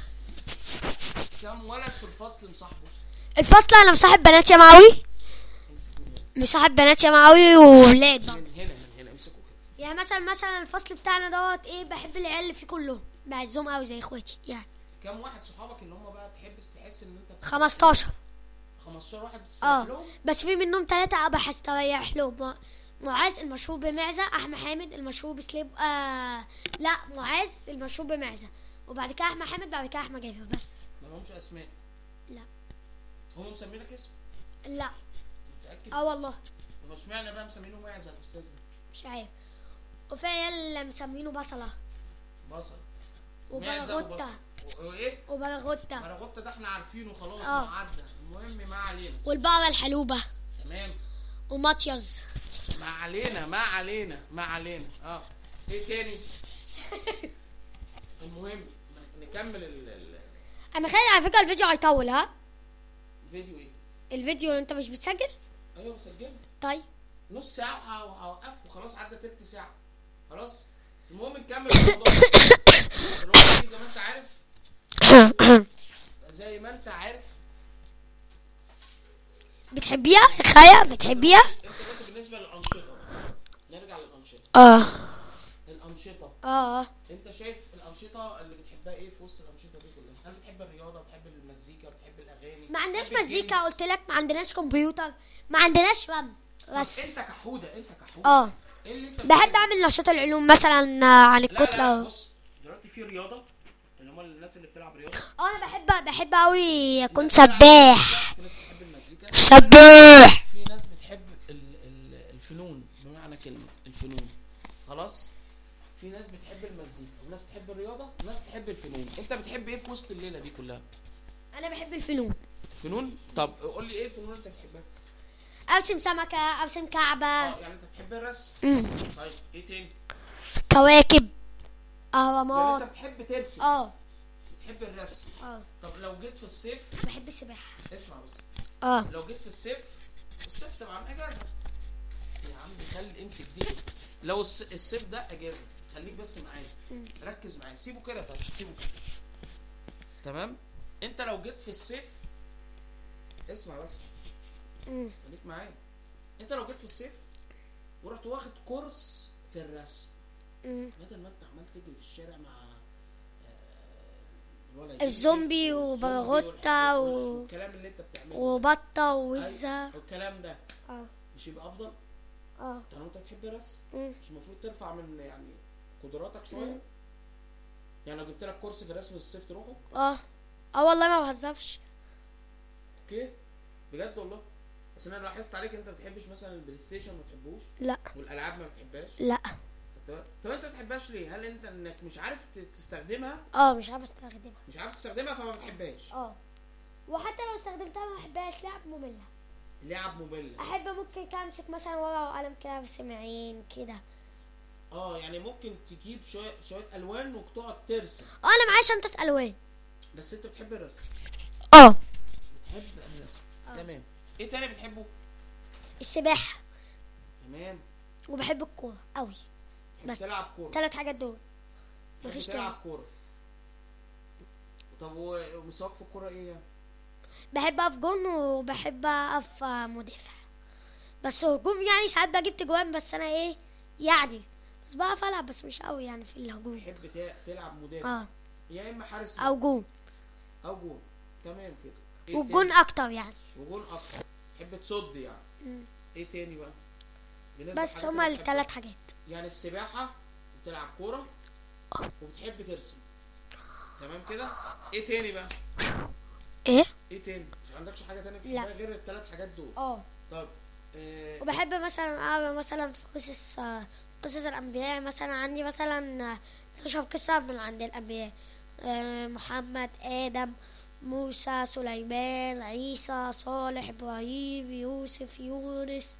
Speaker 2: كام ولد في الفصل مصاحبه؟
Speaker 1: الفصل انا مصاحب بنات ياما قوي
Speaker 2: امسك من هنا
Speaker 1: مصاحب بنات ياما قوي وولاد برضه
Speaker 2: من هنا من هنا امسكوا كده
Speaker 1: يعني مثلا مثلا الفصل بتاعنا دوت ايه بحب العيال اللي فيه كلهم بعزهم قوي زي اخواتي يعني
Speaker 2: كام واحد صحابك اللي هم بقى تحب تحس ان انت
Speaker 1: 15
Speaker 2: 15 واحد
Speaker 1: اه
Speaker 2: بتستريح لهم؟
Speaker 1: بس في منهم ثلاثة ابقى هستريح لهم مع- معاذ المشهور بمعزة احمد حامد المشهور بسليب آه لا معاذ المشهور بمعزة وبعد كده احمد حامد بعد كده احمد جابر بس
Speaker 2: ما لهمش اسماء
Speaker 1: لا
Speaker 2: هم مسمينك اسم؟
Speaker 1: لا
Speaker 2: متأكد؟
Speaker 1: اه والله
Speaker 2: طب اشمعنى بقى مسمينه معزة الاستاذ ده؟
Speaker 1: مش عارف وفي عيال مسمينه بصلة
Speaker 2: بصل معزة
Speaker 1: وبلغوتة
Speaker 2: وبصل. و- وايه؟
Speaker 1: وبلغوتة
Speaker 2: مراغوتة ده احنا عارفينه خلاص
Speaker 1: اه.
Speaker 2: معدى المهم ما علينا
Speaker 1: والبقرة الحلوبة
Speaker 2: تمام
Speaker 1: ومطيز
Speaker 2: ما علينا ما علينا ما علينا اه ايه تاني المهم نكمل ال- ال-
Speaker 1: انا خالد على فكره الفيديو هيطول ها
Speaker 2: الفيديو ايه
Speaker 1: الفيديو انت مش بتسجل
Speaker 2: ايوه مسجل
Speaker 1: طيب
Speaker 2: نص ساعه وه- وهوقف وخلاص عدى تلت ساعه خلاص المهم نكمل الموضوع دلوقتي زي ما انت عارف زي ما انت عارف
Speaker 1: بتحبيها يا خايا بتحبيها
Speaker 2: انت دلوقتي بالنسبه للانشطه نرجع للانشطه
Speaker 1: اه
Speaker 2: الانشطه
Speaker 1: اه
Speaker 2: انت شايف الانشطه اللي بتحبها ايه في وسط الانشطه دي كلها هل بتحب الرياضه بتحب المزيكا بتحب الاغاني
Speaker 1: ما عندناش
Speaker 2: بتحب
Speaker 1: مزيكا
Speaker 2: الجيمز؟
Speaker 1: قلت لك ما عندناش كمبيوتر ما عندناش فم
Speaker 2: طب
Speaker 1: بس
Speaker 2: انت كحوده انت كحوده
Speaker 1: اه
Speaker 2: ايه اللي انت
Speaker 1: بحب
Speaker 2: بتحبه؟
Speaker 1: اعمل نشاط العلوم مثلا آه، عن
Speaker 2: لا لا
Speaker 1: الكتله
Speaker 2: بص دلوقتي في رياضه اللي هم الناس اللي بتلعب رياضه
Speaker 1: اه انا بحب بحب قوي اكون
Speaker 2: الناس بتلعب
Speaker 1: سباح
Speaker 2: مزيكا، في ناس بتحب المزيكا
Speaker 1: سباح
Speaker 2: في ناس بتحب ال- ال- الفنون بمعنى كلمه الفنون خلاص في ناس بتحب المزيكا وناس بتحب الرياضه وناس بتحب الفنون انت بتحب ايه في وسط الليله دي كلها
Speaker 1: انا بحب الفنون
Speaker 2: فنون طب قول لي ايه الفنون اللي انت بتحبها
Speaker 1: ارسم سمكه ارسم كعبه
Speaker 2: اه يعني انت بتحب الرسم
Speaker 1: مم.
Speaker 2: طيب ايه تاني
Speaker 1: كواكب
Speaker 2: يعني
Speaker 1: اهرامات
Speaker 2: انت بتحب ترسم
Speaker 1: اه
Speaker 2: بتحب الرسم
Speaker 1: اه
Speaker 2: طب لو جيت في الصيف
Speaker 1: بحب السباحه
Speaker 2: اسمع بس
Speaker 1: اه
Speaker 2: لو جيت في الصيف الصيف طبعا اجازه يا عم خلي امسك دي لو الص- الصيف ده اجازه خليك بس معايا
Speaker 1: مم.
Speaker 2: ركز معايا سيبه كده طيب سيبه كده تمام انت لو جيت في الصيف اسمع بس
Speaker 1: مم.
Speaker 2: خليك معايا انت لو جيت في الصيف ورحت واخد كورس في الرسم
Speaker 1: مم.
Speaker 2: بدل ما انت عمال تجري في الشارع مع آه، الولد
Speaker 1: الزومبي
Speaker 2: يوسف
Speaker 1: وباروتة
Speaker 2: والحاجات-
Speaker 1: و-
Speaker 2: والكلام اللي انت بتعمله
Speaker 1: وبطه ووزه
Speaker 2: أيوة، والكلام ده
Speaker 1: اه
Speaker 2: مش يبقى افضل
Speaker 1: اه
Speaker 2: طالما انت بتحب الرسم
Speaker 1: مم.
Speaker 2: مش المفروض ترفع من يعني قدراتك شويه
Speaker 1: مم.
Speaker 2: يعني لو جبت لك كورس في الرسم الصيف تروحه
Speaker 1: اه اه والله ما بهزرش
Speaker 2: اوكي بجد والله بس انا لاحظت عليك انت ما بتحبش مثلا البلاي ستيشن ما بتحبوش
Speaker 1: لا
Speaker 2: والالعاب ما بتحبهاش
Speaker 1: لا
Speaker 2: خدت بالك؟ طب انت ما بتحبهاش ليه هل انت انك مش عارف ت- تستخدمها
Speaker 1: اه مش عارف استخدمها
Speaker 2: مش عارف تستخدمها فما بتحبهاش
Speaker 1: اه وحتى لو استخدمتها ما بحبهاش لعب مملة
Speaker 2: لعب مملة
Speaker 1: احب ممكن كده امسك مثلا ورقة وقلم كده ارسم عين كده
Speaker 2: اه يعني ممكن تجيب شويه شويه الوان وتقعد ترسم
Speaker 1: اه انا معايا شنطة الوان
Speaker 2: بس انت بتحب الرسم
Speaker 1: اه
Speaker 2: بتحب الرسم
Speaker 1: آه.
Speaker 2: تمام ايه تاني بتحبه
Speaker 1: السباحة
Speaker 2: تمام
Speaker 1: وبحب الكورة قوي
Speaker 2: بتحب
Speaker 1: بس
Speaker 2: تلعب كوره
Speaker 1: ثلاث حاجات دول
Speaker 2: بتحب
Speaker 1: مفيش
Speaker 2: تلعب
Speaker 1: تاني
Speaker 2: كوره طب و- ومستواك في الكوره ايه يعني
Speaker 1: بحب اقف جون وبحب اقف آه، مدافع بس هجوم يعني ساعات بجيب تجوان بس انا ايه يعني بس بعرف العب بس مش قوي يعني في الهجوم
Speaker 2: تحب ت- تلعب مدافع
Speaker 1: اه
Speaker 2: يا اما حارس
Speaker 1: او جون
Speaker 2: او جون تمام كده ايه
Speaker 1: والجون
Speaker 2: تاني؟
Speaker 1: اكتر يعني
Speaker 2: وجون اكتر تحب تصد يعني
Speaker 1: مم.
Speaker 2: ايه تاني بقى بالنسبة
Speaker 1: بس
Speaker 2: للحاجات
Speaker 1: هما
Speaker 2: اللي بتحبها.
Speaker 1: الثلاث حاجات
Speaker 2: يعني السباحة بتلعب كورة وبتحب ترسم تمام كده ايه تاني بقى
Speaker 1: ايه
Speaker 2: ايه تاني مش عندكش حاجة تانية
Speaker 1: لا.
Speaker 2: بتحبها غير الثلاث حاجات دول
Speaker 1: اه
Speaker 2: طب آه
Speaker 1: وبحب مثلا اقرا مثلا في قصص آه، قصص الانبياء مثلا عندي مثلا آه، 12 قصه من عند الانبياء آه، محمد ادم موسى سليمان عيسى صالح ابراهيم يوسف يونس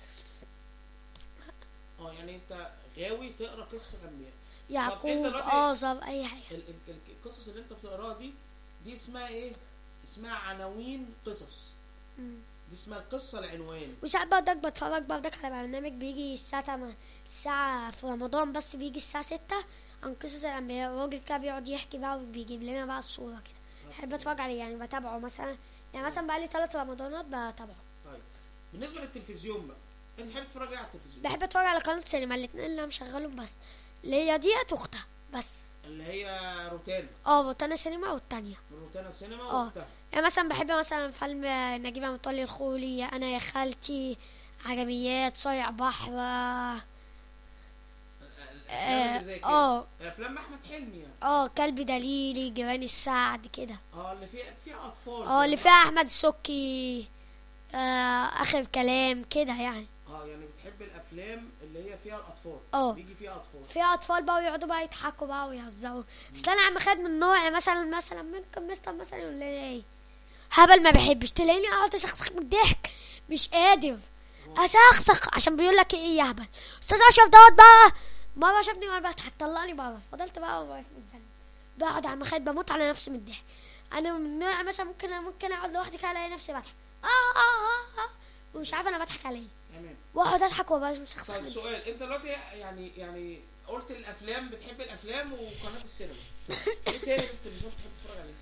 Speaker 2: اه يعني انت غاوي تقرا قصص الانبياء
Speaker 1: يعقوب
Speaker 2: دلوقتي-
Speaker 1: آزر اي حاجه
Speaker 2: ال- ال- ال- القصص اللي انت بتقراها دي دي اسمها ايه اسمها عناوين قصص
Speaker 1: مم.
Speaker 2: دي اسمها القصة العنوان
Speaker 1: وساعات برضك بتفرج برضك على برنامج بيجي الساعة تم- الساعة في رمضان بس بيجي الساعة ستة عن قصص الأنبياء الراجل كده بيقعد يحكي بقى وبيجيب لنا بقى الصورة كده بحب أتفرج عليه يعني بتابعه مثلا يعني مثلا بقالي ثلاث رمضانات بتابعه
Speaker 2: طيب بالنسبة للتلفزيون بقى انت تحب تتفرج ايه على التلفزيون
Speaker 1: بحب أتفرج على قناة سينما الاتنين اللي أنا مشغلهم بس اللي هي ديت وأختها بس
Speaker 2: اللي هي روتانا
Speaker 1: اه روتانا سينما والتانية
Speaker 2: من روتانا سينما
Speaker 1: اه.
Speaker 2: واختها
Speaker 1: يعني مثلا بحب مثلا فيلم نجيبة مطلي الخولي أنا يا خالتي عجميات صايع بحر آه،
Speaker 2: الافلام اللي زي كده
Speaker 1: اه
Speaker 2: افلام احمد حلمي يعني
Speaker 1: اه كلب دليلي جيران السعد كده
Speaker 2: اه اللي فيها فيها اطفال
Speaker 1: اه اللي
Speaker 2: كده.
Speaker 1: فيها احمد السكي آه اخر كلام كده يعني
Speaker 2: اه يعني بتحب الافلام اللي هي فيها الاطفال
Speaker 1: اه.
Speaker 2: بيجي فيها اطفال
Speaker 1: فيها اطفال بقى ويقعدوا بقى يضحكوا بقى ويهزروا بس انا عم خد من نوع مثلا مثلا ممكن مستر مثلا يقول لي ايه هبل ما بحبش تلاقيني اقعد اسخسخ من الضحك مش قادر اسخسخ عشان بيقول لك ايه يا هبل استاذ اشرف دوت بقى مره شافني وانا بضحك طلعني بره فضلت بقى واقف متذنب بقعد على المخد بموت على نفسي من الضحك انا من النوع مثلا ممكن ممكن اقعد لوحدي كده الاقي نفسي بضحك اه اه اه, آه. ومش عارفه انا بضحك على ايه
Speaker 2: تمام
Speaker 1: واقعد اضحك وابقى مسخسخ
Speaker 2: طيب
Speaker 1: مني.
Speaker 2: سؤال انت دلوقتي يعني يعني قلت الافلام بتحب الافلام وقناه السينما ايه تاني في التلفزيون بتحب تتفرج عليه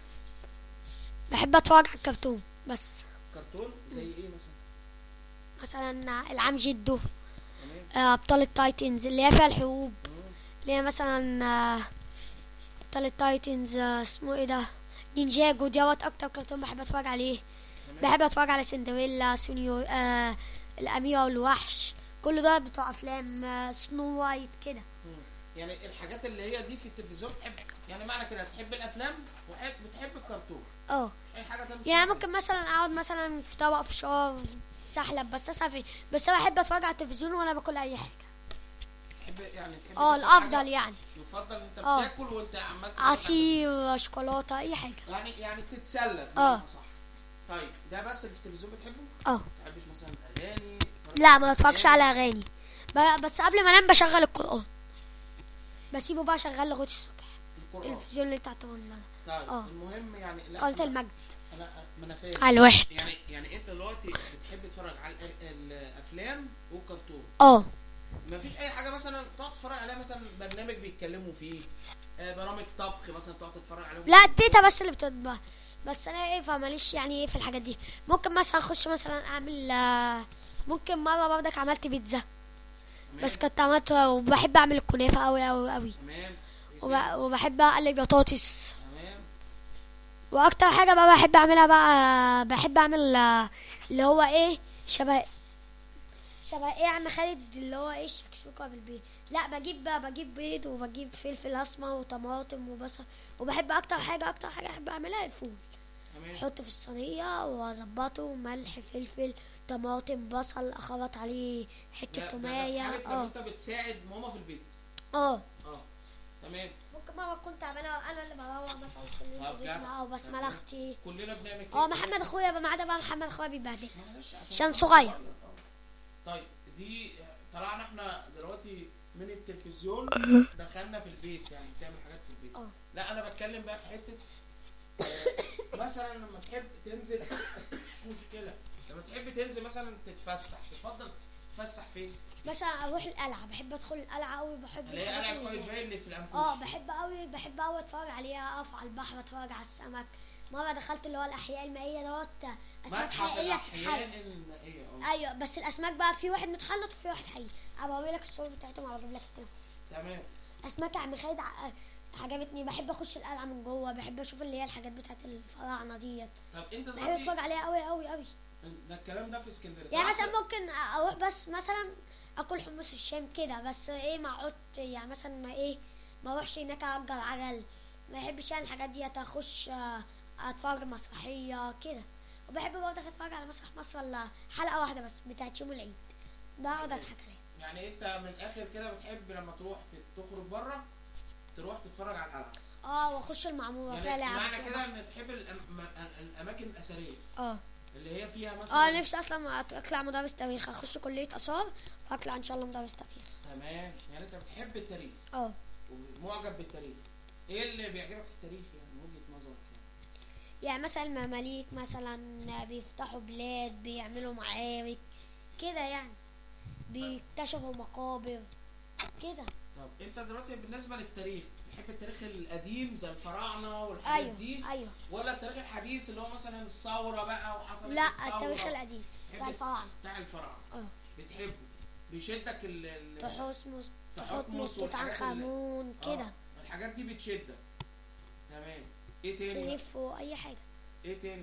Speaker 1: بحب اتفرج على الكرتون بس
Speaker 2: كرتون زي ايه مثلا
Speaker 1: مثلا العم جدو
Speaker 2: تمام
Speaker 1: آه، ابطال التايتنز اللي هي فيها الحروب
Speaker 2: مم.
Speaker 1: اللي هي مثلا آه، ابطال التايتنز آه، اسمه ايه ده نينجاجو دوت اكتر كرتون بحب اتفرج عليه
Speaker 2: تمام.
Speaker 1: بحب اتفرج على سندريلا سونيو آه الاميره والوحش كل دول بتوع افلام آه سنو وايت كده
Speaker 2: مم. يعني الحاجات اللي هي دي في التلفزيون بتحب يعني معنى كده بتحب الافلام وبتحب الكرتون
Speaker 1: اه
Speaker 2: مش اي حاجه تانية
Speaker 1: يعني
Speaker 2: بتحبها.
Speaker 1: ممكن مثلا اقعد مثلا في طبق فشار سحلب بس اسافي بس انا بحب اتفرج على التلفزيون وانا باكل اي حاجه
Speaker 2: تحب يعني تحب
Speaker 1: اه
Speaker 2: تاكل
Speaker 1: الافضل
Speaker 2: حاجة
Speaker 1: يعني
Speaker 2: يفضل ان انت
Speaker 1: اه.
Speaker 2: بتاكل وانت عمال تاكل
Speaker 1: عصير شوكولاته اي حاجه
Speaker 2: حاجة. يعني يعني بتتسلى
Speaker 1: اه.
Speaker 2: بمعنى صح طيب ده بس اللي في التلفزيون بتحبه
Speaker 1: اه
Speaker 2: ما بتحبش مثلا اغاني تتفرج
Speaker 1: لا ما بتفرجش
Speaker 2: أفلام؟
Speaker 1: على اغاني ب- بس قبل ما انام بشغل القران بسيبه بقى شغال لغايه الصبح
Speaker 2: القران
Speaker 1: التلفزيون اللي تحت المنام
Speaker 2: طيب
Speaker 1: اه.
Speaker 2: المهم يعني لا
Speaker 1: قناه
Speaker 2: أنا-
Speaker 1: المجد
Speaker 2: انا ما انا فاهم
Speaker 1: على الواحد
Speaker 2: يعني يعني انت دلوقتي بتحب تتفرج على ال- الافلام والكرتون
Speaker 1: اه
Speaker 2: ما فيش اي حاجه مثلا تقعد تتفرج عليها مثلا برنامج بيتكلموا فيه آه، برامج طبخ مثلا تقعد تتفرج عليهم
Speaker 1: لا التيتا بس اللي بتطبخ بس انا ايه فماليش يعني ايه في الحاجات دي ممكن مثلا اخش مثلا اعمل آه، ممكن مره برضك عملت بيتزا
Speaker 2: تمام؟
Speaker 1: بس كنت عملت وبحب اعمل الكنافه قوي قوي قوي
Speaker 2: تمام إيه
Speaker 1: وب-
Speaker 2: تاني؟
Speaker 1: وبحب اقلب بطاطس
Speaker 2: تمام
Speaker 1: واكتر حاجه بقى بحب اعملها بقى بحب اعمل آه، اللي هو ايه شبه شبه ايه يا عم خالد اللي هو ايه الشكشوكه بالبيض لا بجيب بقى بجيب بيض وبجيب فلفل اسمر وطماطم وبصل وبحب اكتر حاجه اكتر حاجه احب اعملها الفول
Speaker 2: تمام
Speaker 1: احطه في الصينيه واظبطه ملح فلفل طماطم بصل اخبط عليه حته
Speaker 2: ده- ده- ده
Speaker 1: تومايه
Speaker 2: حالة لما
Speaker 1: اه
Speaker 2: انت بتساعد ماما في البيت
Speaker 1: اه
Speaker 2: اه تمام
Speaker 1: ممكن ماما كنت اعملها انا اللي بروح مثلا كل
Speaker 2: طب
Speaker 1: يوم
Speaker 2: جدع.
Speaker 1: بيطلع او بسمع
Speaker 2: تمام.
Speaker 1: اختي
Speaker 2: كلنا بنعمل كده
Speaker 1: اه محمد اخويا بقى ما عدا بقى محمد اخويا بيبهدل
Speaker 2: معلش
Speaker 1: عشان
Speaker 2: هو
Speaker 1: صغير.
Speaker 2: آه. طيب دي طلعنا احنا دلوقتي من التلفزيون دخلنا في البيت يعني بتعمل حاجات في البيت
Speaker 1: اه.
Speaker 2: لا انا بتكلم بقى في حته آه، مثلا لما تحب تنزل مش مشكله لما تحب تنزل مثلا تتفسح تفضل تتفسح فين؟
Speaker 1: مثلا اروح القلعه بحب ادخل القلعه قوي بحب
Speaker 2: اللي هي
Speaker 1: الحاجات
Speaker 2: قلعه
Speaker 1: اللي
Speaker 2: كويس
Speaker 1: هناك.
Speaker 2: باين اللي في الانفوش
Speaker 1: اه بحب قوي بحب قوي اتفرج عليها اقف على البحر اتفرج على السمك مره دخلت اللي هو الاحياء المائيه دوت اسماك
Speaker 2: متحف
Speaker 1: حقيقيه
Speaker 2: الاحياء
Speaker 1: حيه
Speaker 2: المائيه اه
Speaker 1: ايوه بس الاسماك بقى في واحد متحنط وفي واحد حي ابقى لك الصور بتاعتهم او اجيب لك التليفون
Speaker 2: تمام
Speaker 1: اسماك يا عم خالد ع- عجبتني بحب اخش القلعه من جوه بحب اشوف اللي هي الحاجات بتاعت الفراعنه ديت
Speaker 2: طب انت
Speaker 1: بحب
Speaker 2: دلوقتي
Speaker 1: اتفرج عليها قوي قوي قوي
Speaker 2: ده الكلام ده في اسكندريه
Speaker 1: يعني
Speaker 2: تعرف-
Speaker 1: مثلا ممكن اروح بس مثلا اكل حمص الشام كده بس ايه ما اقعد يعني مثلا ما ايه ما اروحش هناك اجر عجل ما بحبش يعني الحاجات دي اخش آه، اتفرج مسرحيه كده وبحب برضه اتفرج على مسرح مصر ولا حلقه واحده بس بتاعت يوم العيد بقعد اضحك عليها
Speaker 2: يعني انت من الاخر كده بتحب لما تروح ت- تخرج بره تروح تتفرج على القلعه
Speaker 1: اه واخش المعموره فيها
Speaker 2: يعني
Speaker 1: لعب
Speaker 2: معنى
Speaker 1: فيها
Speaker 2: كده
Speaker 1: بحر.
Speaker 2: ان تحب الأم- الاماكن الاثريه
Speaker 1: اه
Speaker 2: اللي هي فيها مثلا
Speaker 1: اه نفسي اصلا أت- اطلع مدرس تاريخ اخش كليه اثار واطلع ان شاء الله مدرس تاريخ
Speaker 2: تمام يعني انت بتحب التاريخ
Speaker 1: اه
Speaker 2: ومعجب بالتاريخ ايه اللي بيعجبك في التاريخ يعني من وجهه نظرك يعني
Speaker 1: يعني مثلا المماليك مثلا بيفتحوا بلاد بيعملوا معارك كده يعني بيكتشفوا مقابر كده
Speaker 2: طب انت دلوقتي بالنسبه للتاريخ بتحب التاريخ القديم زي الفراعنه والحاجات
Speaker 1: ايوه
Speaker 2: دي
Speaker 1: ايوه
Speaker 2: ولا التاريخ الحديث اللي هو مثلا الثوره بقى وحصلت
Speaker 1: لا
Speaker 2: الثورة
Speaker 1: التاريخ القديم بتاع
Speaker 2: بتحب
Speaker 1: الفراعنه
Speaker 2: بتاع الفراعنه
Speaker 1: اه
Speaker 2: بتحبه بيشدك ال ال-
Speaker 1: تحتمس
Speaker 2: تحتمس
Speaker 1: تحتمس توت
Speaker 2: والحاجات
Speaker 1: عنخ
Speaker 2: اللي-
Speaker 1: امون كده
Speaker 2: آه، الحاجات دي بتشدك تمام ايه تاني بقى؟
Speaker 1: سيف واي حاجه
Speaker 2: ايه تاني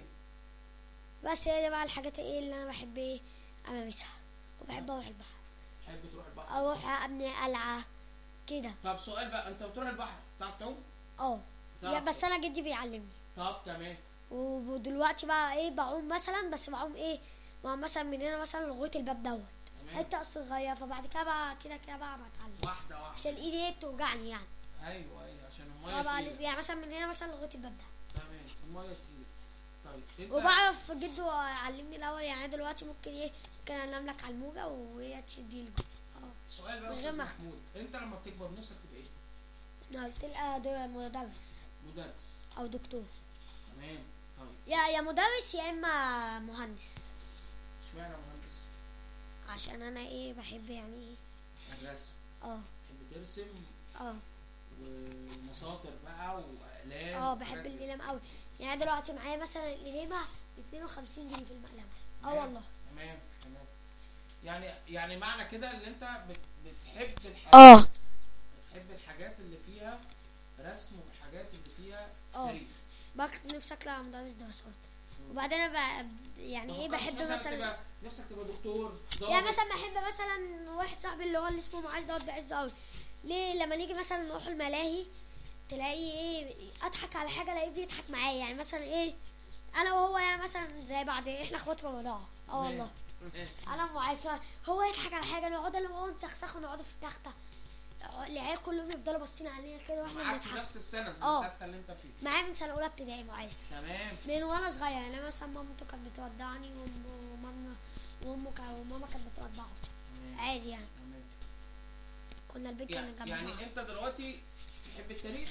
Speaker 1: بس هي دي بقى الحاجات ايه اللي انا بحب ايه امارسها وبحب اروح البحر
Speaker 2: تحب تروح البحر
Speaker 1: اروح ابني قلعه كده
Speaker 2: طب سؤال بقى انت بتروح البحر تعرف تعوم
Speaker 1: اه يا
Speaker 2: تعرف
Speaker 1: بس انا جدي بيعلمني
Speaker 2: طب تمام
Speaker 1: ودلوقتي بقى ايه بعوم مثلا بس بعوم ايه ما مثلا من هنا مثلا لغايه الباب دوت
Speaker 2: تمام
Speaker 1: حته صغيره فبعد كده بقى كده كده بقى بتعلم
Speaker 2: واحده واحده
Speaker 1: عشان ايدي ايه بتوجعني يعني
Speaker 2: ايوه ايوه عشان الميه
Speaker 1: فبقى
Speaker 2: تقيلة.
Speaker 1: لز- يعني مثلا من هنا مثلا لغايه الباب ده
Speaker 2: تمام الميه تقيله طيب انت
Speaker 1: وبعرف جده يعلمني الاول يعني أنا دلوقتي ممكن ايه ممكن انام لك على الموجه وهي تشدي لي
Speaker 2: سؤال بقى
Speaker 1: من
Speaker 2: يا
Speaker 1: غير
Speaker 2: استاذ
Speaker 1: ما أخطف.
Speaker 2: محمود انت لما بتكبر نفسك تبقى ايه
Speaker 1: أنا قلت لها دو- مدرس
Speaker 2: مدرس
Speaker 1: او دكتور
Speaker 2: تمام طيب
Speaker 1: يا يا مدرس يا اما مهندس
Speaker 2: اشمعنى مهندس
Speaker 1: عشان انا ايه بحب يعني ايه
Speaker 2: الرسم
Speaker 1: اه
Speaker 2: تحب ترسم
Speaker 1: اه
Speaker 2: ومساطر بقى واقلام
Speaker 1: اه بحب
Speaker 2: وحاجات كده.
Speaker 1: القلم قوي يعني دلوقتي معايا مثلا القلمه ب 52 جنيه في المقلمه اه
Speaker 2: تمام.
Speaker 1: والله
Speaker 2: تمام تمام يعني يعني معنى كده ان انت بت- بتحب الحاجات
Speaker 1: اه
Speaker 2: بتحب الحاجات اللي فيها رسم والحاجات اللي فيها
Speaker 1: اه.
Speaker 2: تاريخ
Speaker 1: بكتب نفسي اطلع مدرس دراسات وبعدين انا بقى يعني ايه
Speaker 2: ما فكرتش
Speaker 1: بحب مثلا
Speaker 2: تبقى نفسك تبقى دكتور ظابط
Speaker 1: يعني مثلا بحب مثلا واحد صاحبي اللي هو اللي اسمه معاذ دوت بعزه قوي ليه لما نيجي مثلا نروح الملاهي تلاقي ايه اضحك على حاجه الاقيه بيضحك معايا يعني مثلا ايه انا وهو يعني مثلا زي بعض احنا اخوات في الرضاعه اه والله
Speaker 2: تمام.
Speaker 1: انا معاذ هو يضحك على حاجه نقعد انا وهو نسخسخ ونقعد في التخته العيال كلهم يفضلوا باصين علينا كده واحنا
Speaker 2: معاك في
Speaker 1: بنضحك
Speaker 2: نفس السنه زي
Speaker 1: اه.
Speaker 2: السته اللي انت فيه
Speaker 1: معايا من سنه اولى ابتدائي معاذ
Speaker 2: تمام
Speaker 1: من وانا صغير يعني أنا مثلا مامته كانت بتودعني وأم- وماما وامه كا- وماما كانت بتودعه
Speaker 2: تمام
Speaker 1: عادي يعني
Speaker 2: تمام
Speaker 1: كنا البيت كان
Speaker 2: يعني,
Speaker 1: جنب
Speaker 2: يعني
Speaker 1: بعض.
Speaker 2: انت دلوقتي تحب التاريخ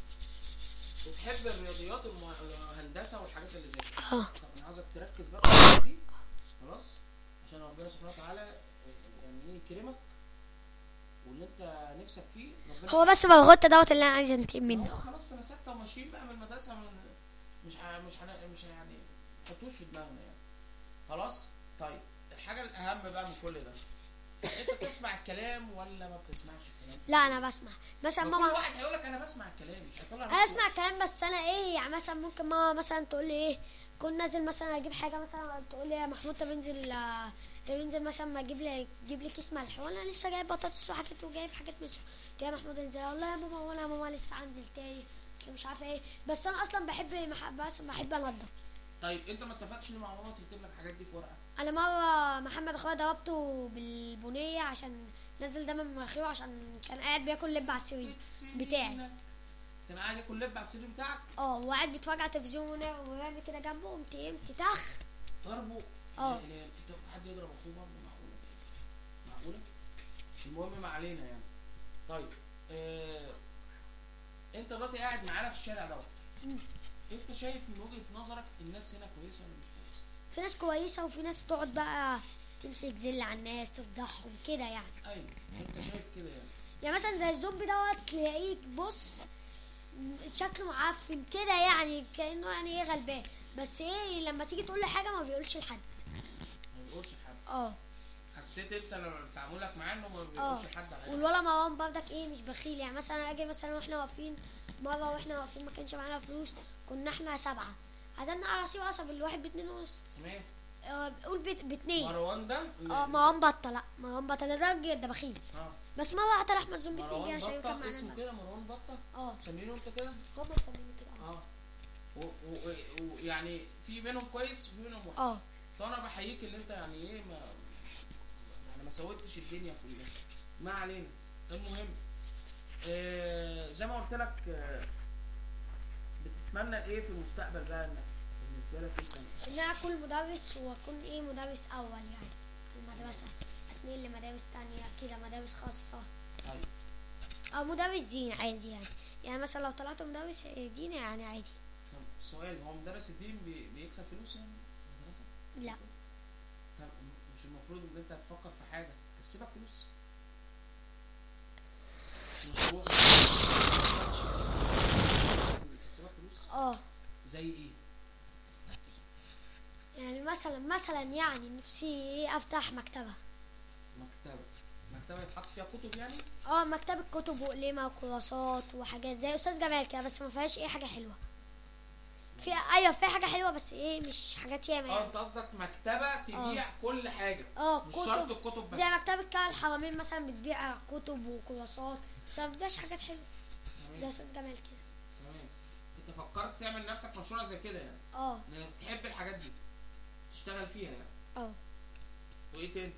Speaker 2: وتحب الرياضيات والمه- والهندسه والحاجات اللي زي كده
Speaker 1: اه
Speaker 2: طب انا عاوزك تركز بقى في الحاجات دي خلاص عشان ربنا سبحانه وتعالى يعني ايه يكرمك واللي انت نفسك فيه ربنا
Speaker 1: هو بس بغط دوت اللي انا عايز انتقم
Speaker 2: هو
Speaker 1: منه
Speaker 2: خلاص سنه سته وماشيين بقى من المدرسه من مش ع- مش هن- مش يعني ما تحطوش في دماغنا يعني خلاص طيب الحاجه الاهم بقى من كل ده انت بتسمع الكلام ولا ما بتسمعش الكلام
Speaker 1: لا انا بسمع مثلا
Speaker 2: كل
Speaker 1: ماما
Speaker 2: واحد هيقول لك انا بسمع الكلام مش هيطلع
Speaker 1: انا اسمع كلام بس انا ايه يعني مثلا ممكن ماما مثلا تقول لي ايه كنت نازل مثلا اجيب حاجه مثلا تقول لي يا محمود طب انزل آه، طب انزل مثلا ما اجيب لي جيب لي كيس ملح وانا لسه جايب بطاطس وحاجات وجايب حاجات من السوق. قلت يا محمود انزل والله يا ماما وانا يا ماما لسه هنزل تاني اصل مش عارفه ايه بس انا اصلا بحب مح- بس بحب انضف
Speaker 2: طيب انت ما اتفقتش ليه مع ماما تكتب لك الحاجات دي في ورقه
Speaker 1: انا مره محمد اخويا ضربته بالبنيه عشان نزل دم من مناخيره عشان كان قاعد بياكل لب على السرير بتاعي.
Speaker 2: كان قاعد ياكل لب على السرير بتاعك
Speaker 1: اه وقاعد بيتفرج على التلفزيون ورامي كده جنبه قمت ايه قمت تخ
Speaker 2: ضربه
Speaker 1: اه.
Speaker 2: لا إله إلا- انت حد يضرب اخوه برضه معقوله معقوله المهم ما علينا يعني طيب اه انت دلوقتي قاعد معانا في الشارع دوت
Speaker 1: مم.
Speaker 2: انت شايف من وجهه نظرك الناس هنا كويسه ولا مش كويسه
Speaker 1: في ناس كويسه وفي ناس تقعد بقى تمسك زل على الناس تفضحهم كده يعني
Speaker 2: ايوه انت شايف كده يعني
Speaker 1: يعني مثلا زي الزومبي دوت تلاقيك بص م- شكله معفن كده يعني كانه يعني ايه غلبان بس ايه لما تيجي تقول له حاجه ما بيقولش لحد
Speaker 2: ما بيقولش لحد
Speaker 1: اه
Speaker 2: حسيت انت لما تعاملك معاه انه ما
Speaker 1: اه
Speaker 2: بيقولش لحد على أي حاجة.
Speaker 1: والولا مروان برضك ايه مش بخيل يعني مثلا اجي مثلا واحنا واقفين مره واحنا واقفين ما كانش معانا فلوس كنا احنا سبعه عزمنا على رصيف قصب الواحد باتنين ونص
Speaker 2: تمام
Speaker 1: آه، قول بت- باتنين
Speaker 2: مروان ده
Speaker 1: اه مروان بطه لا مروان بطه ده ده ده بخيل
Speaker 2: اه
Speaker 1: بس مره قتل احمد زومبي اتنين
Speaker 2: مروان
Speaker 1: جنيه عشان كان
Speaker 2: بطه
Speaker 1: معانا
Speaker 2: اسمه
Speaker 1: المال.
Speaker 2: كده مروان بطه
Speaker 1: اه
Speaker 2: مسمينه انت كده
Speaker 1: هم مسمينه كده
Speaker 2: اه ويعني في منهم كويس وفي منهم وحش
Speaker 1: اه
Speaker 2: طب انا بحييك اللي انت يعني ايه ما يعني ما سويتش الدنيا كلها ما علينا المهم آه زي ما قلت لك آه بتتمنى ايه في المستقبل بقى انك بالنسبه لك ايه سنة؟
Speaker 1: ان انا اكون مدرس واكون ايه مدرس اول يعني في المدرسه اتنقل لمدارس تانية كده مدارس خاصه
Speaker 2: طيب
Speaker 1: او مدرس دين عادي يعني يعني مثلا لو طلعت مدرس دين يعني عادي
Speaker 2: طب السؤال هو مدرس الدين بي بيكسب فلوس يعني المدرسة؟
Speaker 1: لا
Speaker 2: طب مش المفروض ان انت تفكر في حاجه تكسبك فلوس مشروع تكسبك فلوس
Speaker 1: اه
Speaker 2: زي ايه
Speaker 1: يعني مثلا مثلا يعني نفسي ايه افتح مكتبه
Speaker 2: مكتبه مكتبه يتحط فيها كتب يعني
Speaker 1: اه مكتبه كتب وقلمه وكراسات وحاجات زي استاذ جمال كده بس ما فيهاش ايه حاجه حلوه في ايوه في حاجه حلوه بس ايه مش حاجات ياما
Speaker 2: اه
Speaker 1: يعني
Speaker 2: انت قصدك مكتبه تبيع كل حاجه
Speaker 1: اه
Speaker 2: مش شرط
Speaker 1: كتب
Speaker 2: الكتب بس
Speaker 1: زي مكتبة كده الحرمين مثلا بتبيع كتب وكراسات بس ما بتبيعش حاجات حلوة زي
Speaker 2: تمام
Speaker 1: استاذ جمال كده
Speaker 2: تمام انت فكرت تعمل نفسك مشروع زي كده يعني
Speaker 1: اه
Speaker 2: انك بتحب الحاجات دي تشتغل فيها يعني
Speaker 1: اه
Speaker 2: وايه تاني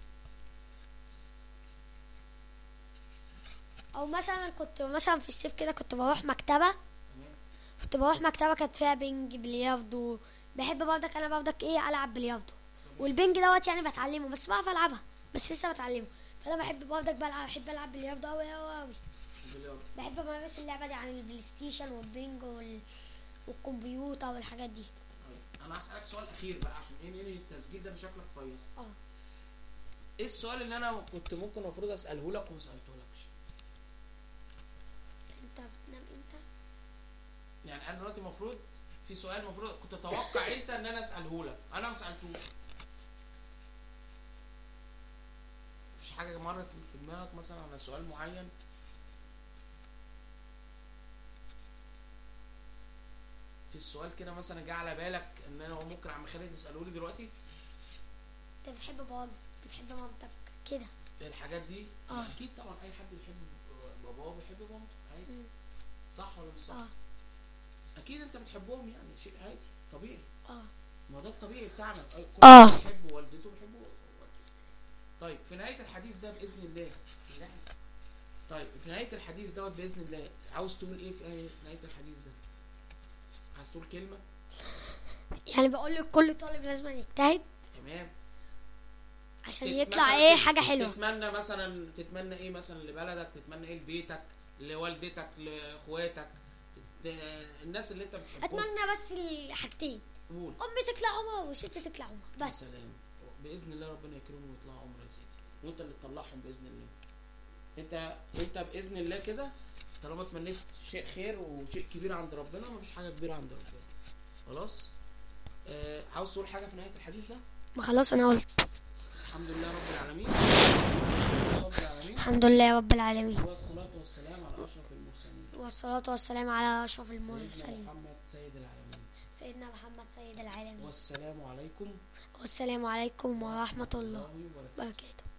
Speaker 1: او مثلا كنت مثلا في الصيف كده كنت بروح مكتبة
Speaker 2: تمام
Speaker 1: كنت بروح مكتبة كانت فيها بينج بلياردو بحب برضك انا برضك ايه العب بلياردو والبينج دوت يعني بتعلمه بس بعرف العبها بس لسه بتعلمه فانا بحب برضك بلعب بحب العب بلياردو قوي قوي قوي
Speaker 2: البلياردو
Speaker 1: بحب امارس اللعبه دي عن البلاي ستيشن والبينج وال... والكمبيوتر والحاجات دي
Speaker 2: طيب انا هسالك سؤال اخير بقى عشان ايه ننهي التسجيل ده بشكلك فيصت
Speaker 1: اه
Speaker 2: ايه السؤال اللي انا كنت ممكن المفروض اساله لك وما سالتهولكش
Speaker 1: انت بتنام امتى
Speaker 2: يعني انا دلوقتي المفروض في سؤال المفروض كنت اتوقع انت ان انا اساله لك انا ما سالتوش مفيش حاجه مرت في دماغك مثلا على سؤال معين في السؤال كده مثلا جه على بالك ان انا ممكن عم خالد يساله لي دلوقتي
Speaker 1: انت بتحب باباك بتحب مامتك كده
Speaker 2: الحاجات دي
Speaker 1: اه.
Speaker 2: اكيد طبعا اي حد بيحب باباه بيحب مامته عادي
Speaker 1: مم.
Speaker 2: صح ولا مش صح
Speaker 1: اه
Speaker 2: اكيد انت بتحبهم يعني شيء عادي طبيعي
Speaker 1: اه
Speaker 2: ما ده الطبيعي بتاعنا كل
Speaker 1: اه.
Speaker 2: واحد بيحب والدته بيحب والدته طيب في نهايه الحديث ده باذن الله طيب في نهايه الحديث دوت باذن الله عاوز تقول ايه في آية- نهايه الحديث ده عاوز تقول كلمه
Speaker 1: يعني بقول لك كل طالب لازم يجتهد
Speaker 2: تمام
Speaker 1: عشان
Speaker 2: تت-
Speaker 1: يطلع
Speaker 2: مثلاً
Speaker 1: ايه
Speaker 2: تت-
Speaker 1: حاجه حلوه
Speaker 2: تتمنى مثلا تتمنى ايه مثلا لبلدك تتمنى ايه لبيتك لوالدتك لاخواتك تت- الناس اللي انت بتحبهم
Speaker 1: اتمنى بس الحاجتين
Speaker 2: قول
Speaker 1: امي تطلع عمر وستي تطلع عمر
Speaker 2: يا
Speaker 1: بس
Speaker 2: سلام باذن الله ربنا يكرمهم ويطلعوا عمر يا سيدي وانت اللي تطلعهم باذن الله انت انت باذن الله كده طالما تمنيت شيء خير وشيء كبير عند ربنا مفيش حاجه كبيره عند ربنا خلاص آه عاوز تقول حاجه في نهايه الحديث ده
Speaker 1: ما خلاص انا قلت
Speaker 2: الحمد لله رب العالمين رب العالمين
Speaker 1: الحمد لله رب العالمين
Speaker 2: والصلاه والسلام على اشرف المرسلين
Speaker 1: والصلاة والسلام على أشرف
Speaker 2: سيدنا
Speaker 1: المرسلين
Speaker 2: محمد سيد العالمين
Speaker 1: سيدنا محمد سيد العالمين
Speaker 2: والسلام عليكم
Speaker 1: والسلام عليكم ورحمة الله
Speaker 2: وبركاته
Speaker 1: وبركاته